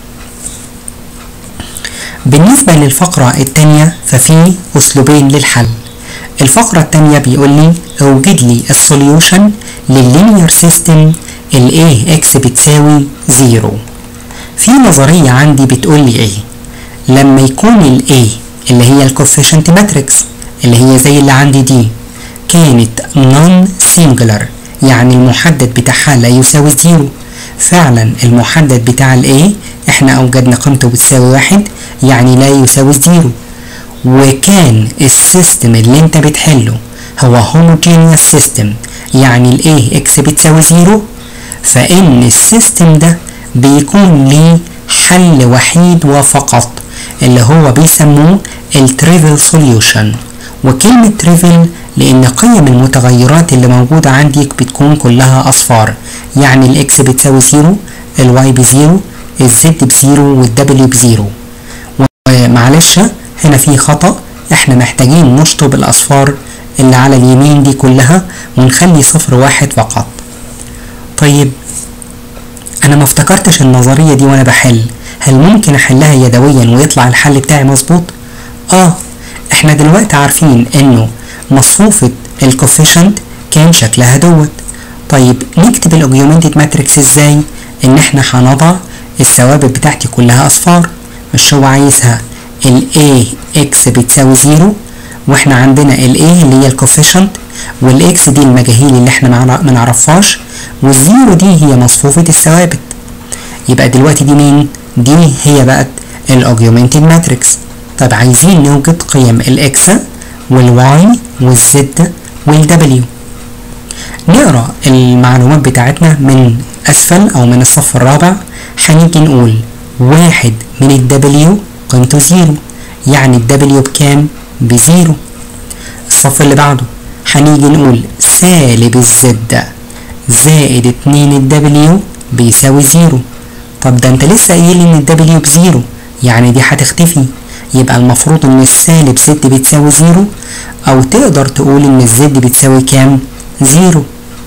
بالنسبة للفقرة التانية ففي أسلوبين للحل الفقرة التانية بيقول لي اوجد لي السوليوشن لللينير سيستم ال A x بتساوي زيرو في نظرية عندي بتقول لي ايه لما يكون ال A اللي هي الكوفيشنت ماتريكس اللي هي زي اللي عندي دي كانت نون سينجلر يعني المحدد بتاعها لا يساوي زيرو فعلا المحدد بتاع ال A احنا اوجدنا قيمته بتساوي واحد يعني لا يساوي زيرو وكان السيستم اللي انت بتحله هو هوموجينيوس سيستم يعني ال A x بتساوي زيرو فان السيستم ده بيكون ليه حل وحيد وفقط اللي هو بيسموه التريفل سوليوشن وكلمة تريفل لأن قيم المتغيرات اللي موجودة عندك بتكون كلها أصفار يعني الإكس بتساوي زيرو الواي بزيرو الزد بزيرو والدبليو بزيرو ومعلش هنا في خطأ احنا محتاجين نشطب الأصفار اللي على اليمين دي كلها ونخلي صفر واحد فقط طيب انا ما افتكرتش النظرية دي وانا بحل هل ممكن احلها يدويا ويطلع الحل بتاعي مظبوط اه احنا دلوقتي عارفين انه مصفوفة الكوفيشنت كان شكلها دوت طيب نكتب الاوجيومنتد ماتريكس ازاي ان احنا هنضع الثوابت بتاعتي كلها اصفار مش هو عايزها ال A x بتساوي زيرو واحنا عندنا ال A اللي هي الكوفيشنت والاكس دي المجاهيل اللي احنا ما نعرفهاش والزيرو دي هي مصفوفة الثوابت يبقى دلوقتي دي مين دي هي بقت الاوجيومنتد ماتريكس طب عايزين نوجد قيم الاكس والواي والزد والدبليو نقرا المعلومات بتاعتنا من اسفل او من الصف الرابع هنيجي نقول واحد من الدبليو قيمته زيرو يعني الدبليو بكام بزيرو الصف اللي بعده هنيجي نقول سالب الزد زائد اتنين الدبليو بيساوي زيرو طب ده انت لسه قايل ان الدبليو بزيرو يعني دي هتختفي يبقى المفروض ان السالب زد بتساوي زيرو او تقدر تقول ان الزد بتساوي كام زيرو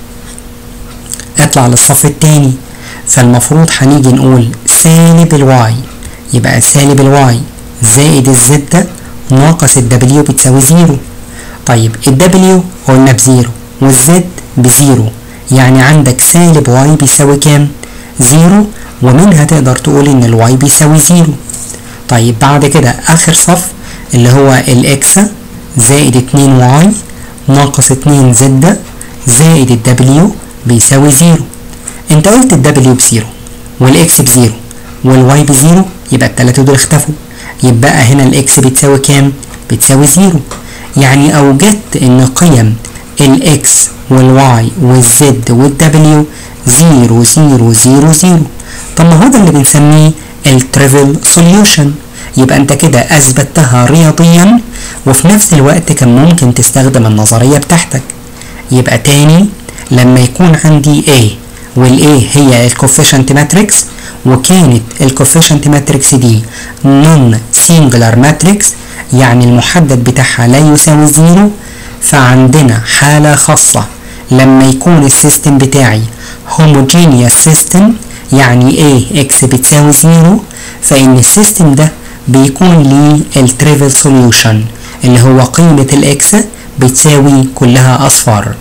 اطلع للصف التاني فالمفروض هنيجي نقول سالب الواي يبقى سالب الواي زائد الزد ناقص الدبليو بتساوي زيرو طيب الدبليو قلنا بزيرو والزد بزيرو يعني عندك سالب واي بيساوي كام زيرو ومنها تقدر تقول ان الواي بيساوي زيرو طيب بعد كده اخر صف اللي هو الاكس زائد اتنين واي ناقص اتنين زد زائد الدبليو بيساوي زيرو انت قلت الدبليو بزيرو والاكس بزيرو والواي بزيرو يبقى التلاتة دول اختفوا يبقى هنا الاكس بتساوي كام بتساوي زيرو يعني اوجدت ان قيم الاكس والواي والزد والدبليو زيرو زيرو زيرو زيرو طب ما هو ده اللي بنسميه التريفل سوليوشن يبقى انت كده اثبتها رياضيا وفي نفس الوقت كان ممكن تستخدم النظرية بتاعتك يبقى تاني لما يكون عندي A وال A هي الكوفيشنت ماتريكس وكانت الكوفيشنت ماتريكس دي نون سينجلر ماتريكس يعني المحدد بتاعها لا يساوي زيرو فعندنا حالة خاصة لما يكون السيستم بتاعي homogeneous system يعني A X بتساوي زيرو فإن السيستم ده بيكون ليه التريفل سوليوشن اللي هو قيمة الإكس بتساوي كلها أصفار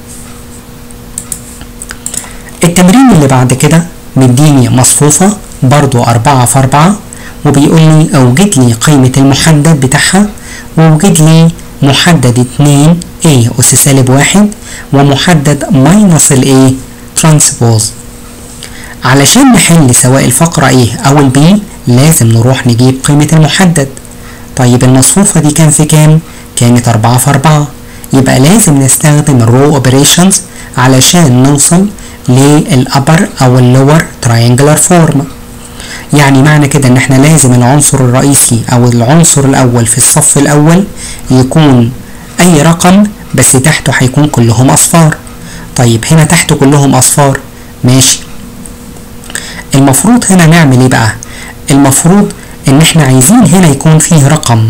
التمرين اللي بعد كده مديني مصفوفة برضو أربعة في أربعة وبيقول لي أوجد لي قيمة المحدد بتاعها وأوجد لي محدد اتنين A أس سالب واحد ومحدد ماينس ال A ترانسبوز علشان نحل سواء الفقرة A أو ال B لازم نروح نجيب قيمة المحدد طيب المصفوفة دي كان في كام؟ كانت أربعة في أربعة يبقى لازم نستخدم الرو اوبريشنز علشان نوصل للأبر أو اللور تراينجلر فورم يعني معنى كده ان احنا لازم العنصر الرئيسي او العنصر الاول في الصف الاول يكون اي رقم بس تحته هيكون كلهم اصفار طيب هنا تحته كلهم اصفار ماشي المفروض هنا نعمل ايه بقى المفروض ان احنا عايزين هنا يكون فيه رقم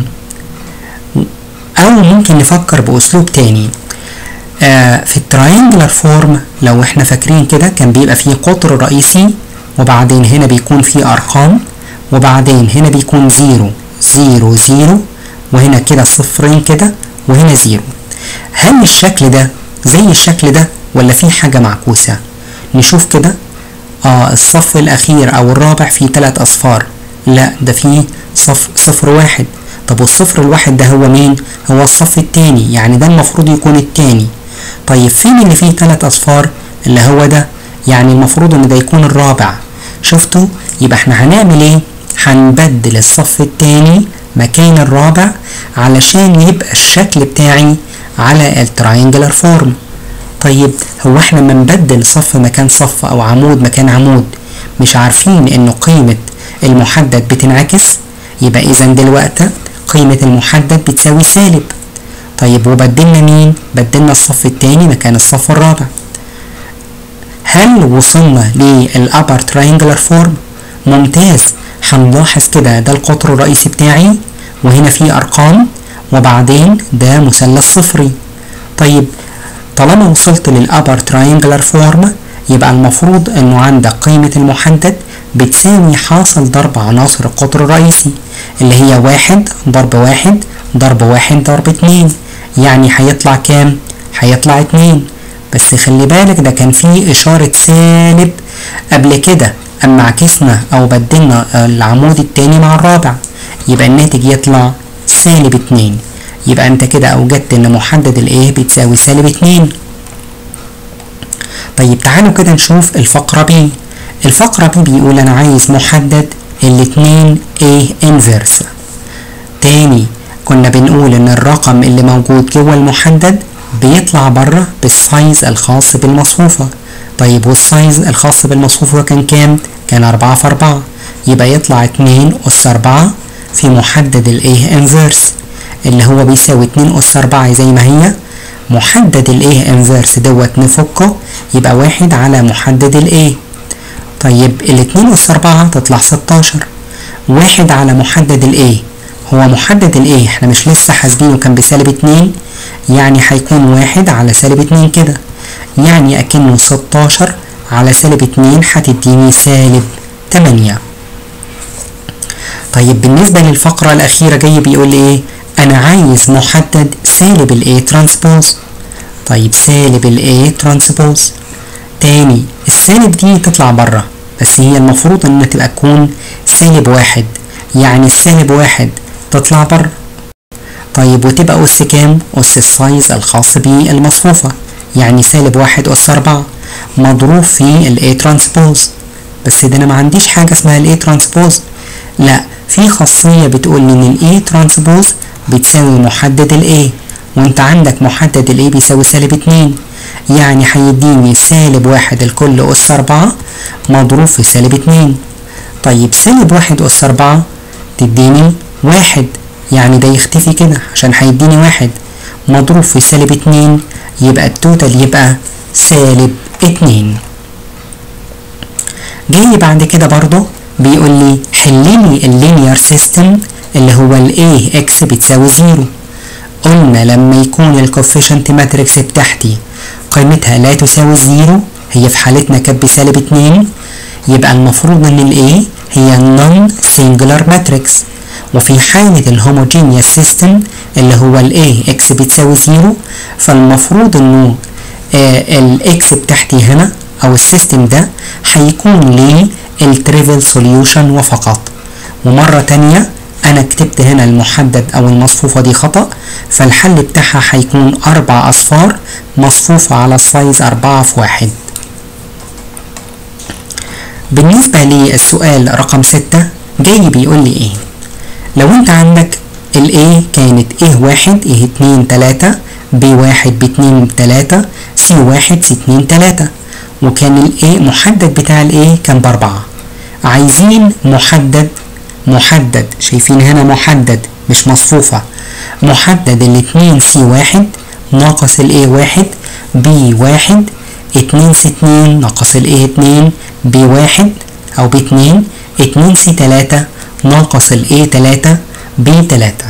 او ممكن نفكر باسلوب تاني آه في التراينجلر فورم لو احنا فاكرين كده كان بيبقى فيه قطر رئيسي وبعدين هنا بيكون فيه ارقام وبعدين هنا بيكون زيرو زيرو زيرو وهنا كده صفرين كده وهنا زيرو هل الشكل ده زي الشكل ده ولا في حاجة معكوسة نشوف كده اه الصف الاخير او الرابع فيه تلات اصفار لا ده فيه صف صفر واحد طب والصفر الواحد ده هو مين هو الصف التاني يعني ده المفروض يكون التاني طيب فين اللي فيه تلات اصفار اللي هو ده يعني المفروض ان ده يكون الرابع شفتوا يبقى احنا هنعمل ايه هنبدل الصف التاني مكان الرابع علشان يبقى الشكل بتاعي على التراينجلر فورم طيب هو احنا لما نبدل صف مكان صف او عمود مكان عمود مش عارفين ان قيمة المحدد بتنعكس يبقى اذا دلوقتي قيمة المحدد بتساوي سالب طيب وبدلنا مين بدلنا الصف التاني مكان الصف الرابع هل وصلنا للأبر تراينجلر فورم ممتاز هنلاحظ كده ده القطر الرئيسي بتاعي وهنا في أرقام وبعدين ده مثلث صفري طيب طالما وصلت للأبر تراينجلر فورم يبقى المفروض انه عندك قيمة المحدد بتساوي حاصل ضرب عناصر القطر الرئيسي اللي هي واحد ضرب واحد ضرب واحد ضرب اتنين يعني هيطلع كام؟ هيطلع اتنين بس خلي بالك ده كان فيه إشارة سالب قبل كده أما عكسنا أو بدلنا العمود التاني مع الرابع يبقى الناتج يطلع سالب اتنين يبقى انت كده أوجدت إن محدد الإيه بتساوي سالب اتنين طيب تعالوا كده نشوف الفقرة B الفقرة B بيقول أنا عايز محدد الاتنين A inverse تاني كنا بنقول إن الرقم اللي موجود جوه المحدد بيطلع بره بالسايز الخاص بالمصفوفة طيب والسايز الخاص بالمصفوفة كان كام؟ كان أربعة في أربعة يبقى يطلع اتنين أس أربعة في محدد الإيه انفيرس اللي هو بيساوي اتنين أس أربعة زي ما هي محدد الإيه انفيرس دوت نفكه يبقى واحد على محدد الإيه طيب الاتنين أس أربعة تطلع ستاشر واحد على محدد الإيه هو محدد الإيه احنا مش لسه حاسبينه كان بسالب اتنين يعني هيكون واحد على سالب اتنين كده يعني أكنه ستاشر على سالب اتنين هتديني سالب تمانية طيب بالنسبة للفقرة الأخيرة جاي بيقول لي إيه أنا عايز محدد سالب الإيه ترانسبوز طيب سالب الإيه ترانسبوز تاني السالب دي تطلع بره بس هي المفروض إنها تبقى تكون سالب واحد يعني السالب واحد تطلع بره طيب وتبقى أس كام؟ أس السايز الخاص بالمصفوفة يعني سالب واحد أس أربعة مضروب في ال A ترانسبوز بس ده أنا ما عنديش حاجة اسمها ال A ترانسبوز لا في خاصية بتقول لي إن ال A ترانسبوز بتساوي محدد ال A وأنت عندك محدد ال A بيساوي سالب اتنين يعني هيديني سالب واحد الكل أس أربعة مضروب في سالب اتنين طيب سالب واحد أس أربعة تديني واحد يعني ده يختفي كده عشان هيديني واحد مضروب في سالب اتنين يبقى التوتال يبقى سالب اتنين جاي بعد كده برضو بيقول لي حللي اللينير سيستم اللي هو ال A x بتساوي زيرو قلنا لما يكون الكوفيشنت ماتريكس بتاعتي قيمتها لا تساوي زيرو هي في حالتنا كانت بسالب اتنين يبقى المفروض ان ال A هي non singular matrix وفي حالة الهوموجينيوس سيستم اللي هو ال A x بتساوي زيرو فالمفروض انه آه الاكس بتاعتي هنا او السيستم ده هيكون ليه التريفل سوليوشن وفقط ومرة تانية انا كتبت هنا المحدد او المصفوفة دي خطأ فالحل بتاعها هيكون اربع اصفار مصفوفة على السايز اربعة في واحد بالنسبة للسؤال رقم ستة جاي بيقول لي ايه لو انت عندك ال A كانت A واحد A اتنين تلاتة B واحد B اتنين تلاتة C واحد C اتنين تلاتة وكان ال A محدد بتاع ال A كان بأربعة عايزين محدد محدد شايفين هنا محدد مش مصفوفة محدد الاتنين C واحد ناقص ال A واحد B واحد اتنين C اتنين ناقص ال A اتنين B واحد أو B اتنين اتنين C تلاتة ناقص ال A تلاتة B تلاتة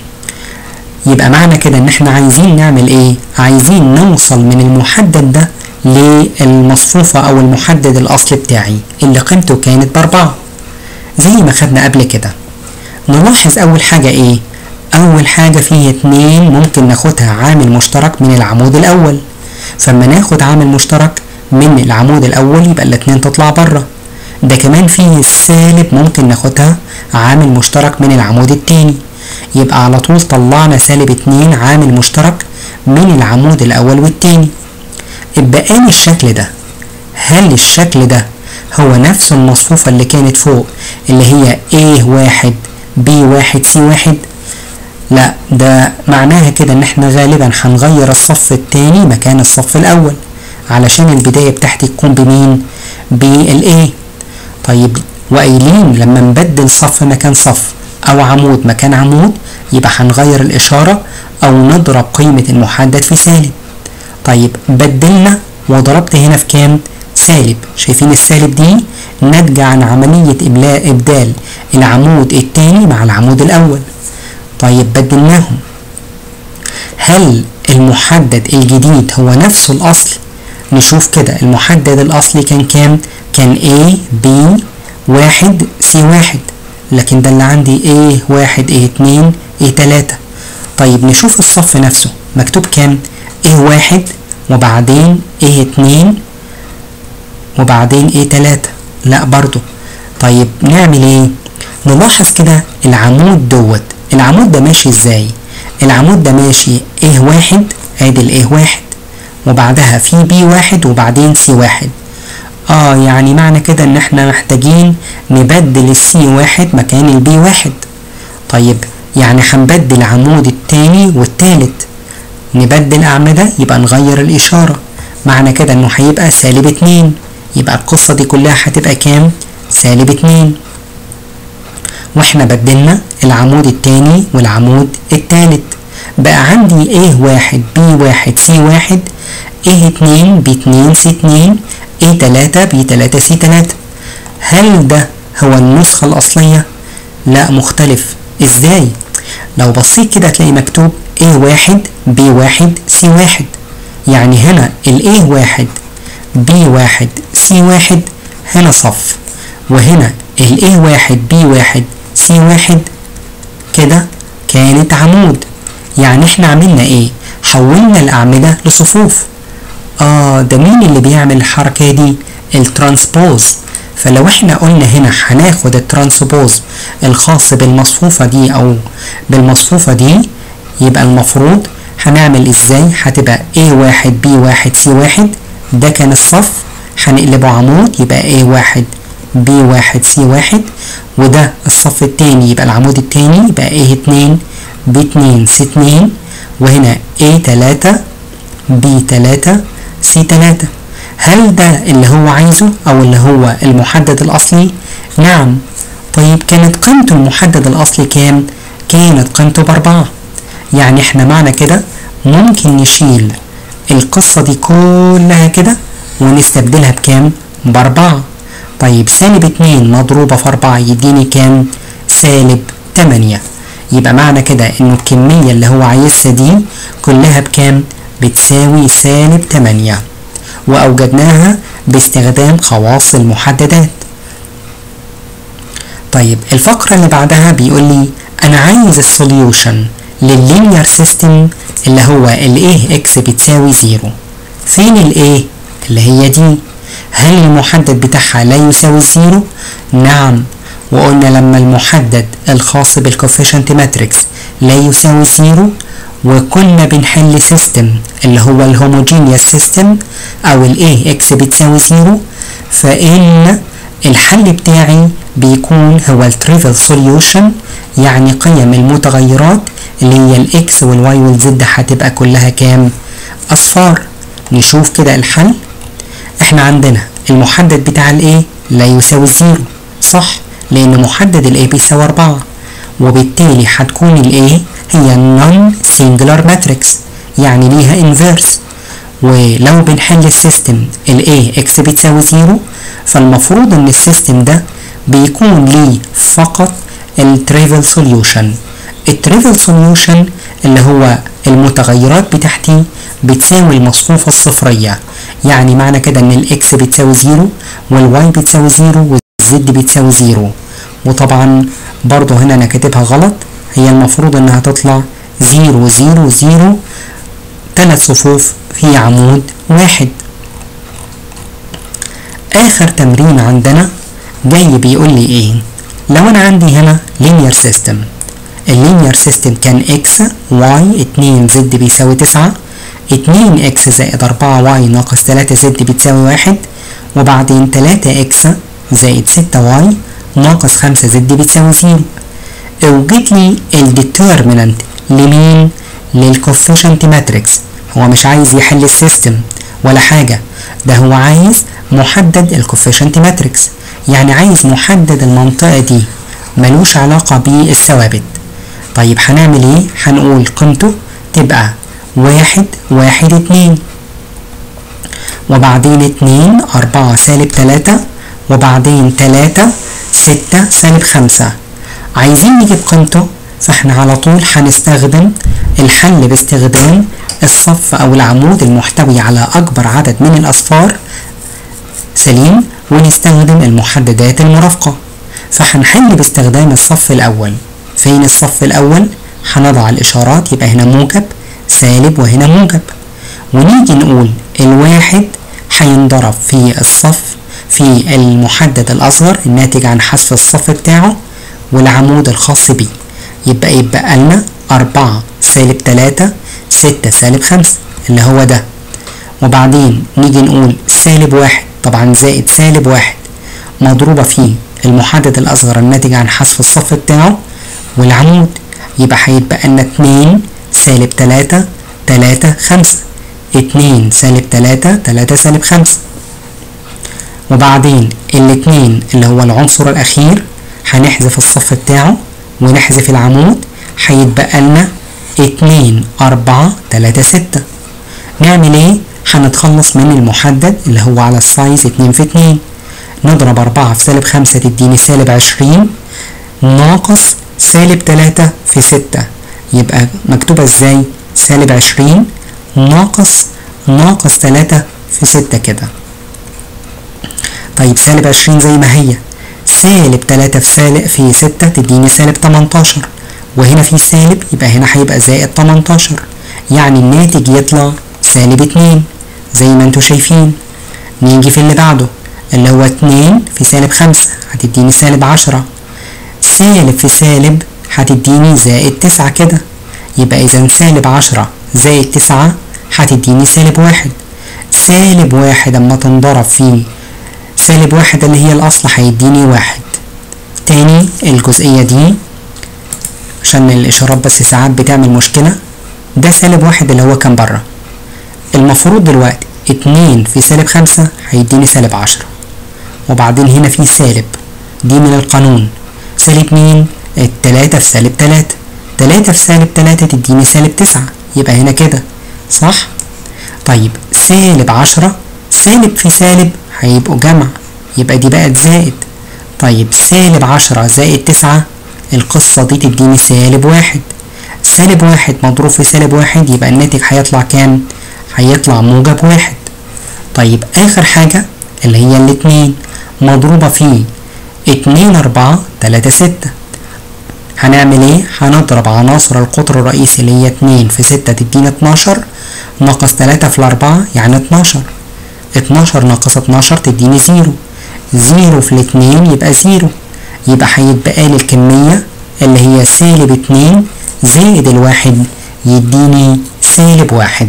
يبقى معنى كده ان احنا عايزين نعمل ايه عايزين نوصل من المحدد ده للمصفوفة او المحدد الاصلي بتاعي اللي قيمته كانت باربعة زي ما خدنا قبل كده نلاحظ اول حاجة ايه اول حاجة فيه اتنين ممكن ناخدها عامل مشترك من العمود الاول فاما ناخد عامل مشترك من العمود الاول يبقى الاتنين تطلع بره ده كمان فيه السالب ممكن ناخدها عامل مشترك من العمود التاني يبقى على طول طلعنا سالب اتنين عامل مشترك من العمود الأول والتاني اتبقالي الشكل ده هل الشكل ده هو نفس المصفوفة اللي كانت فوق اللي هي A واحد B واحد C واحد لا ده معناها كده ان احنا غالبا هنغير الصف التاني مكان الصف الاول علشان البداية بتاعتي تكون بمين بالA طيب وقايلين لما نبدل صف مكان صف او عمود مكان عمود يبقى هنغير الاشارة او نضرب قيمة المحدد في سالب طيب بدلنا وضربت هنا في كام سالب شايفين السالب دي ناتجة عن عملية إملاء إبدال العمود التاني مع العمود الأول طيب بدلناهم هل المحدد الجديد هو نفسه الأصل نشوف كده المحدد الأصلي كان كام كان A B واحد C واحد لكن ده اللي عندي A واحد A اتنين A تلاتة طيب نشوف الصف نفسه مكتوب كام A واحد وبعدين A اتنين وبعدين A تلاتة لا برضو طيب نعمل ايه نلاحظ كده العمود دوت العمود ده ماشي ازاي العمود ده ماشي A واحد ادي ال A واحد وبعدها في B واحد وبعدين C واحد اه يعني معنى كده ان احنا محتاجين نبدل السي واحد مكان البي واحد طيب يعني هنبدل العمود التاني والتالت نبدل أعمدة يبقى نغير الإشارة معنى كده انه هيبقى سالب اتنين يبقى القصة دي كلها هتبقى كام سالب اتنين واحنا بدلنا العمود التاني والعمود التالت بقى عندي A واحد B واحد C واحد A اتنين B اتنين C اتنين A تلاتة B تلاتة C تلاتة هل ده هو النسخة الأصلية؟ لا مختلف ازاي؟ لو بصيت كده هتلاقي مكتوب A واحد B واحد C واحد يعني هنا ال A واحد B واحد C واحد هنا صف وهنا ال A واحد B واحد C واحد كده كانت عمود يعني احنا عملنا ايه حولنا الأعمدة لصفوف اه ده مين اللي بيعمل الحركة دي الترانسبوز فلو احنا قلنا هنا هناخد الترانسبوز الخاص بالمصفوفة دي او بالمصفوفة دي يبقى المفروض هنعمل ازاي هتبقى A واحد B واحد C واحد ده كان الصف هنقلبه عمود يبقى A واحد B واحد C واحد وده الصف التاني يبقى العمود التاني يبقى A اتنين B اتنين C اتنين وهنا A تلاتة B تلاتة C تلاتة هل ده اللي هو عايزه او اللي هو المحدد الاصلي نعم طيب كانت قيمته المحدد الاصلي كام كانت قيمته باربعة يعني احنا معنى كده ممكن نشيل القصة دي كلها كده ونستبدلها بكام بأربعة طيب سالب اتنين مضروبة في أربعة يديني كام سالب تمانية يبقى معنى كده انه الكمية اللي هو عايزها دي كلها بكام بتساوي سالب تمانية وأوجدناها باستخدام خواص المحددات طيب الفقرة اللي بعدها بيقول لي أنا عايز السوليوشن لللينير سيستم اللي هو ال A x بتساوي زيرو فين ال A اللي هي دي هل المحدد بتاعها لا يساوي الزيرو؟ نعم وقلنا لما المحدد الخاص بالكوفيشنت ماتريكس لا يساوي الزيرو وكنا بنحل سيستم اللي هو الهوموجينيوس سيستم او ال A x بتساوي زيرو فإن الحل بتاعي بيكون هو التريفل سوليوشن يعني قيم المتغيرات اللي هي الاكس والواي والزد هتبقى كلها كام اصفار نشوف كده الحل احنا عندنا المحدد بتاع الايه لا يساوي الزيرو صح لان محدد الايه بيساوي اربعة وبالتالي هتكون الايه هي نون سنجلر ماتريكس يعني ليها انفيرس ولو بنحل السيستم الايه اكس بتساوي زيرو فالمفروض ان السيستم ده بيكون ليه فقط التريفل سوليوشن التريفل سوليوشن اللي هو المتغيرات بتاعتي بتساوي المصفوفة الصفرية يعني معنى كده ان الاكس بتساوي زيرو والواي بتساوي زيرو والزد بتساوي زيرو وطبعا برضو هنا انا كاتبها غلط هي المفروض انها تطلع زيرو زيرو زيرو ثلاث صفوف في عمود واحد اخر تمرين عندنا جاي بيقول لي ايه لو انا عندي هنا linear system اللينير سيستم كان x y 2 z بيساوي 9 2 x زائد 4 y ناقص 3 z بتساوي 1 وبعدين 3 x زائد 6 y ناقص 5 z بتساوي 0 اوجد لي الديترمينانت لمين للكوفيشنت ماتريكس هو مش عايز يحل السيستم ولا حاجة ده هو عايز محدد الكوفيشنت ماتريكس يعني عايز محدد المنطقة دي ملوش علاقة بالثوابت طيب هنعمل ايه هنقول قيمته تبقى واحد واحد اتنين وبعدين اتنين اربعة سالب تلاتة وبعدين تلاتة ستة سالب خمسة عايزين نجيب قيمته فاحنا على طول هنستخدم الحل باستخدام الصف او العمود المحتوي على اكبر عدد من الاصفار سليم ونستخدم المحددات المرافقة فهنحل باستخدام الصف الأول فين الصف الأول هنضع الإشارات يبقى هنا موجب سالب وهنا موجب ونيجي نقول الواحد هينضرب في الصف في المحدد الأصغر الناتج عن حذف الصف بتاعه والعمود الخاص بيه يبقى يبقى لنا أربعة سالب تلاتة ستة سالب خمسة اللي هو ده وبعدين نيجي نقول سالب واحد طبعا زائد سالب واحد مضروبة في المحدد الأصغر الناتج عن حذف الصف بتاعه والعمود يبقى هيتبقى لنا اتنين سالب تلاتة تلاتة خمسة اتنين سالب تلاتة تلاتة سالب خمسة وبعدين الاتنين اللي هو العنصر الأخير هنحذف الصف بتاعه ونحذف العمود هيتبقى لنا اتنين أربعة تلاتة ستة نعمل ايه؟ هنتخلص من المحدد اللي هو على السايز اتنين في اتنين نضرب أربعة في سالب خمسة تديني سالب عشرين ناقص سالب تلاتة في ستة يبقى مكتوبة ازاي؟ سالب عشرين ناقص ناقص تلاتة في ستة كده طيب سالب عشرين زي ما هي سالب تلاتة في سالب في ستة تديني سالب تمنتاشر وهنا في سالب يبقى هنا هيبقى زائد تمنتاشر يعني الناتج يطلع سالب اتنين زي ما انتوا شايفين نيجي في اللي بعده اللي هو اتنين في سالب خمسة هتديني سالب عشرة سالب في سالب هتديني زائد تسعة كده يبقى إذا سالب عشرة زائد تسعة هتديني سالب واحد سالب واحد أما تنضرب في سالب واحد اللي هي الأصل هيديني واحد تاني الجزئية دي عشان الإشارات بس ساعات بتعمل مشكلة ده سالب واحد اللي هو كان بره المفروض دلوقتي اتنين في سالب خمسة هيديني سالب عشرة وبعدين هنا في سالب دي من القانون سالب مين التلاتة في سالب تلاتة تلاتة في سالب تلاتة تديني سالب تسعة يبقى هنا كده صح طيب سالب عشرة سالب في سالب هيبقوا جمع يبقى دي بقت زائد طيب سالب عشرة زائد تسعة القصة دي تديني سالب واحد سالب واحد مضروب في سالب واحد يبقى الناتج هيطلع كام؟ هيطلع موجب واحد طيب آخر حاجة اللي هي الاتنين مضروبة في اتنين أربعة تلاتة ستة هنعمل ايه؟ هنضرب عناصر القطر الرئيسي اللي هي اتنين في ستة تدينا اتناشر ناقص تلاتة في الأربعة يعني اتناشر اتناشر ناقص اتناشر تديني زيرو زيرو في الاتنين يبقى زيرو يبقى هيتبقى لي الكمية اللي هي سالب اتنين زائد الواحد يديني سالب واحد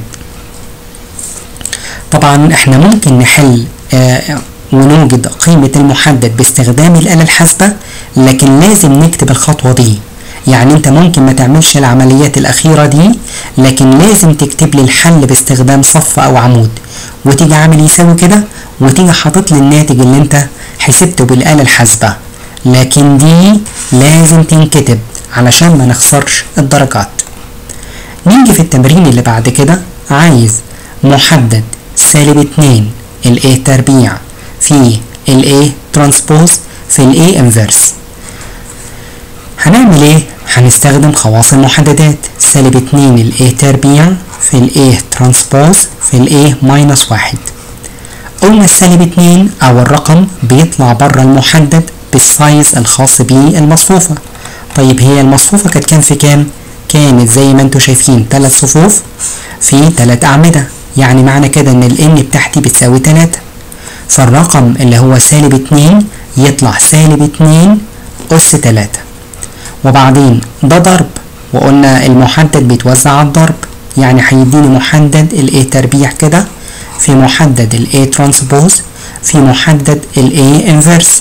طبعا احنا ممكن نحل آه ونوجد قيمة المحدد باستخدام الآلة الحاسبة لكن لازم نكتب الخطوة دي يعني انت ممكن ما تعملش العمليات الأخيرة دي لكن لازم تكتب لي الحل باستخدام صف أو عمود وتيجي عامل يساوي كده وتيجي حاطط لي الناتج اللي انت حسبته بالآلة الحاسبة لكن دي لازم تنكتب علشان ما نخسرش الدرجات نيجي في التمرين اللي بعد كده عايز محدد سالب اتنين ال A تربيع في ال A ترانسبوز في ال A انفرس هنعمل ايه؟ هنستخدم خواص المحددات سالب اتنين ال A تربيع في ال A ترانسبوز في ال A ماينس واحد قلنا السالب اتنين او الرقم بيطلع بره المحدد بالسايز الخاص بالمصفوفة طيب هي المصفوفة كانت كام في كام؟ كانت زي ما انتوا شايفين تلات صفوف في تلات أعمدة يعني معنى كده ان ال n بتاعتي بتساوي تلاتة فالرقم اللي هو سالب اتنين يطلع سالب اتنين أس تلاتة وبعدين ده ضرب وقلنا المحدد بيتوزع على الضرب يعني هيديني محدد ال A تربيع كده في محدد ال A ترانسبوز في محدد ال A انفرس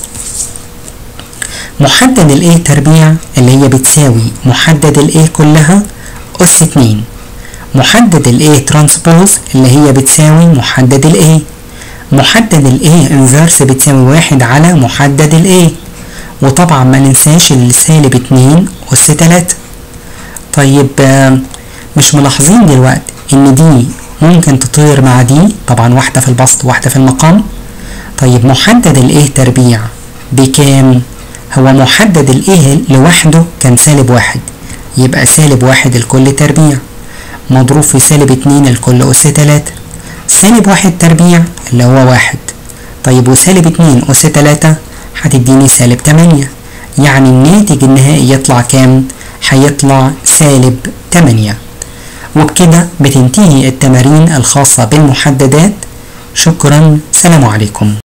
محدد ال A تربيع اللي هي بتساوي محدد ال A كلها أس اتنين محدد ال A ترانسبوز اللي هي بتساوي محدد ال A محدد ال A انفرس بتساوي واحد على محدد ال A وطبعا ما ننساش السالب اتنين أس تلاتة طيب مش ملاحظين دلوقتي ان دي ممكن تطير مع دي طبعا واحدة في البسط واحدة في المقام طيب محدد ال A تربيع بكام هو محدد ال A لوحده كان سالب واحد يبقى سالب واحد الكل تربيع مضروب في سالب اتنين الكل أس تلاتة سالب واحد تربيع اللي هو واحد طيب وسالب اتنين أس تلاتة هتديني سالب تمانية يعني الناتج النهائي يطلع كام؟ هيطلع سالب تمانية وبكده بتنتهي التمارين الخاصة بالمحددات شكرا سلام عليكم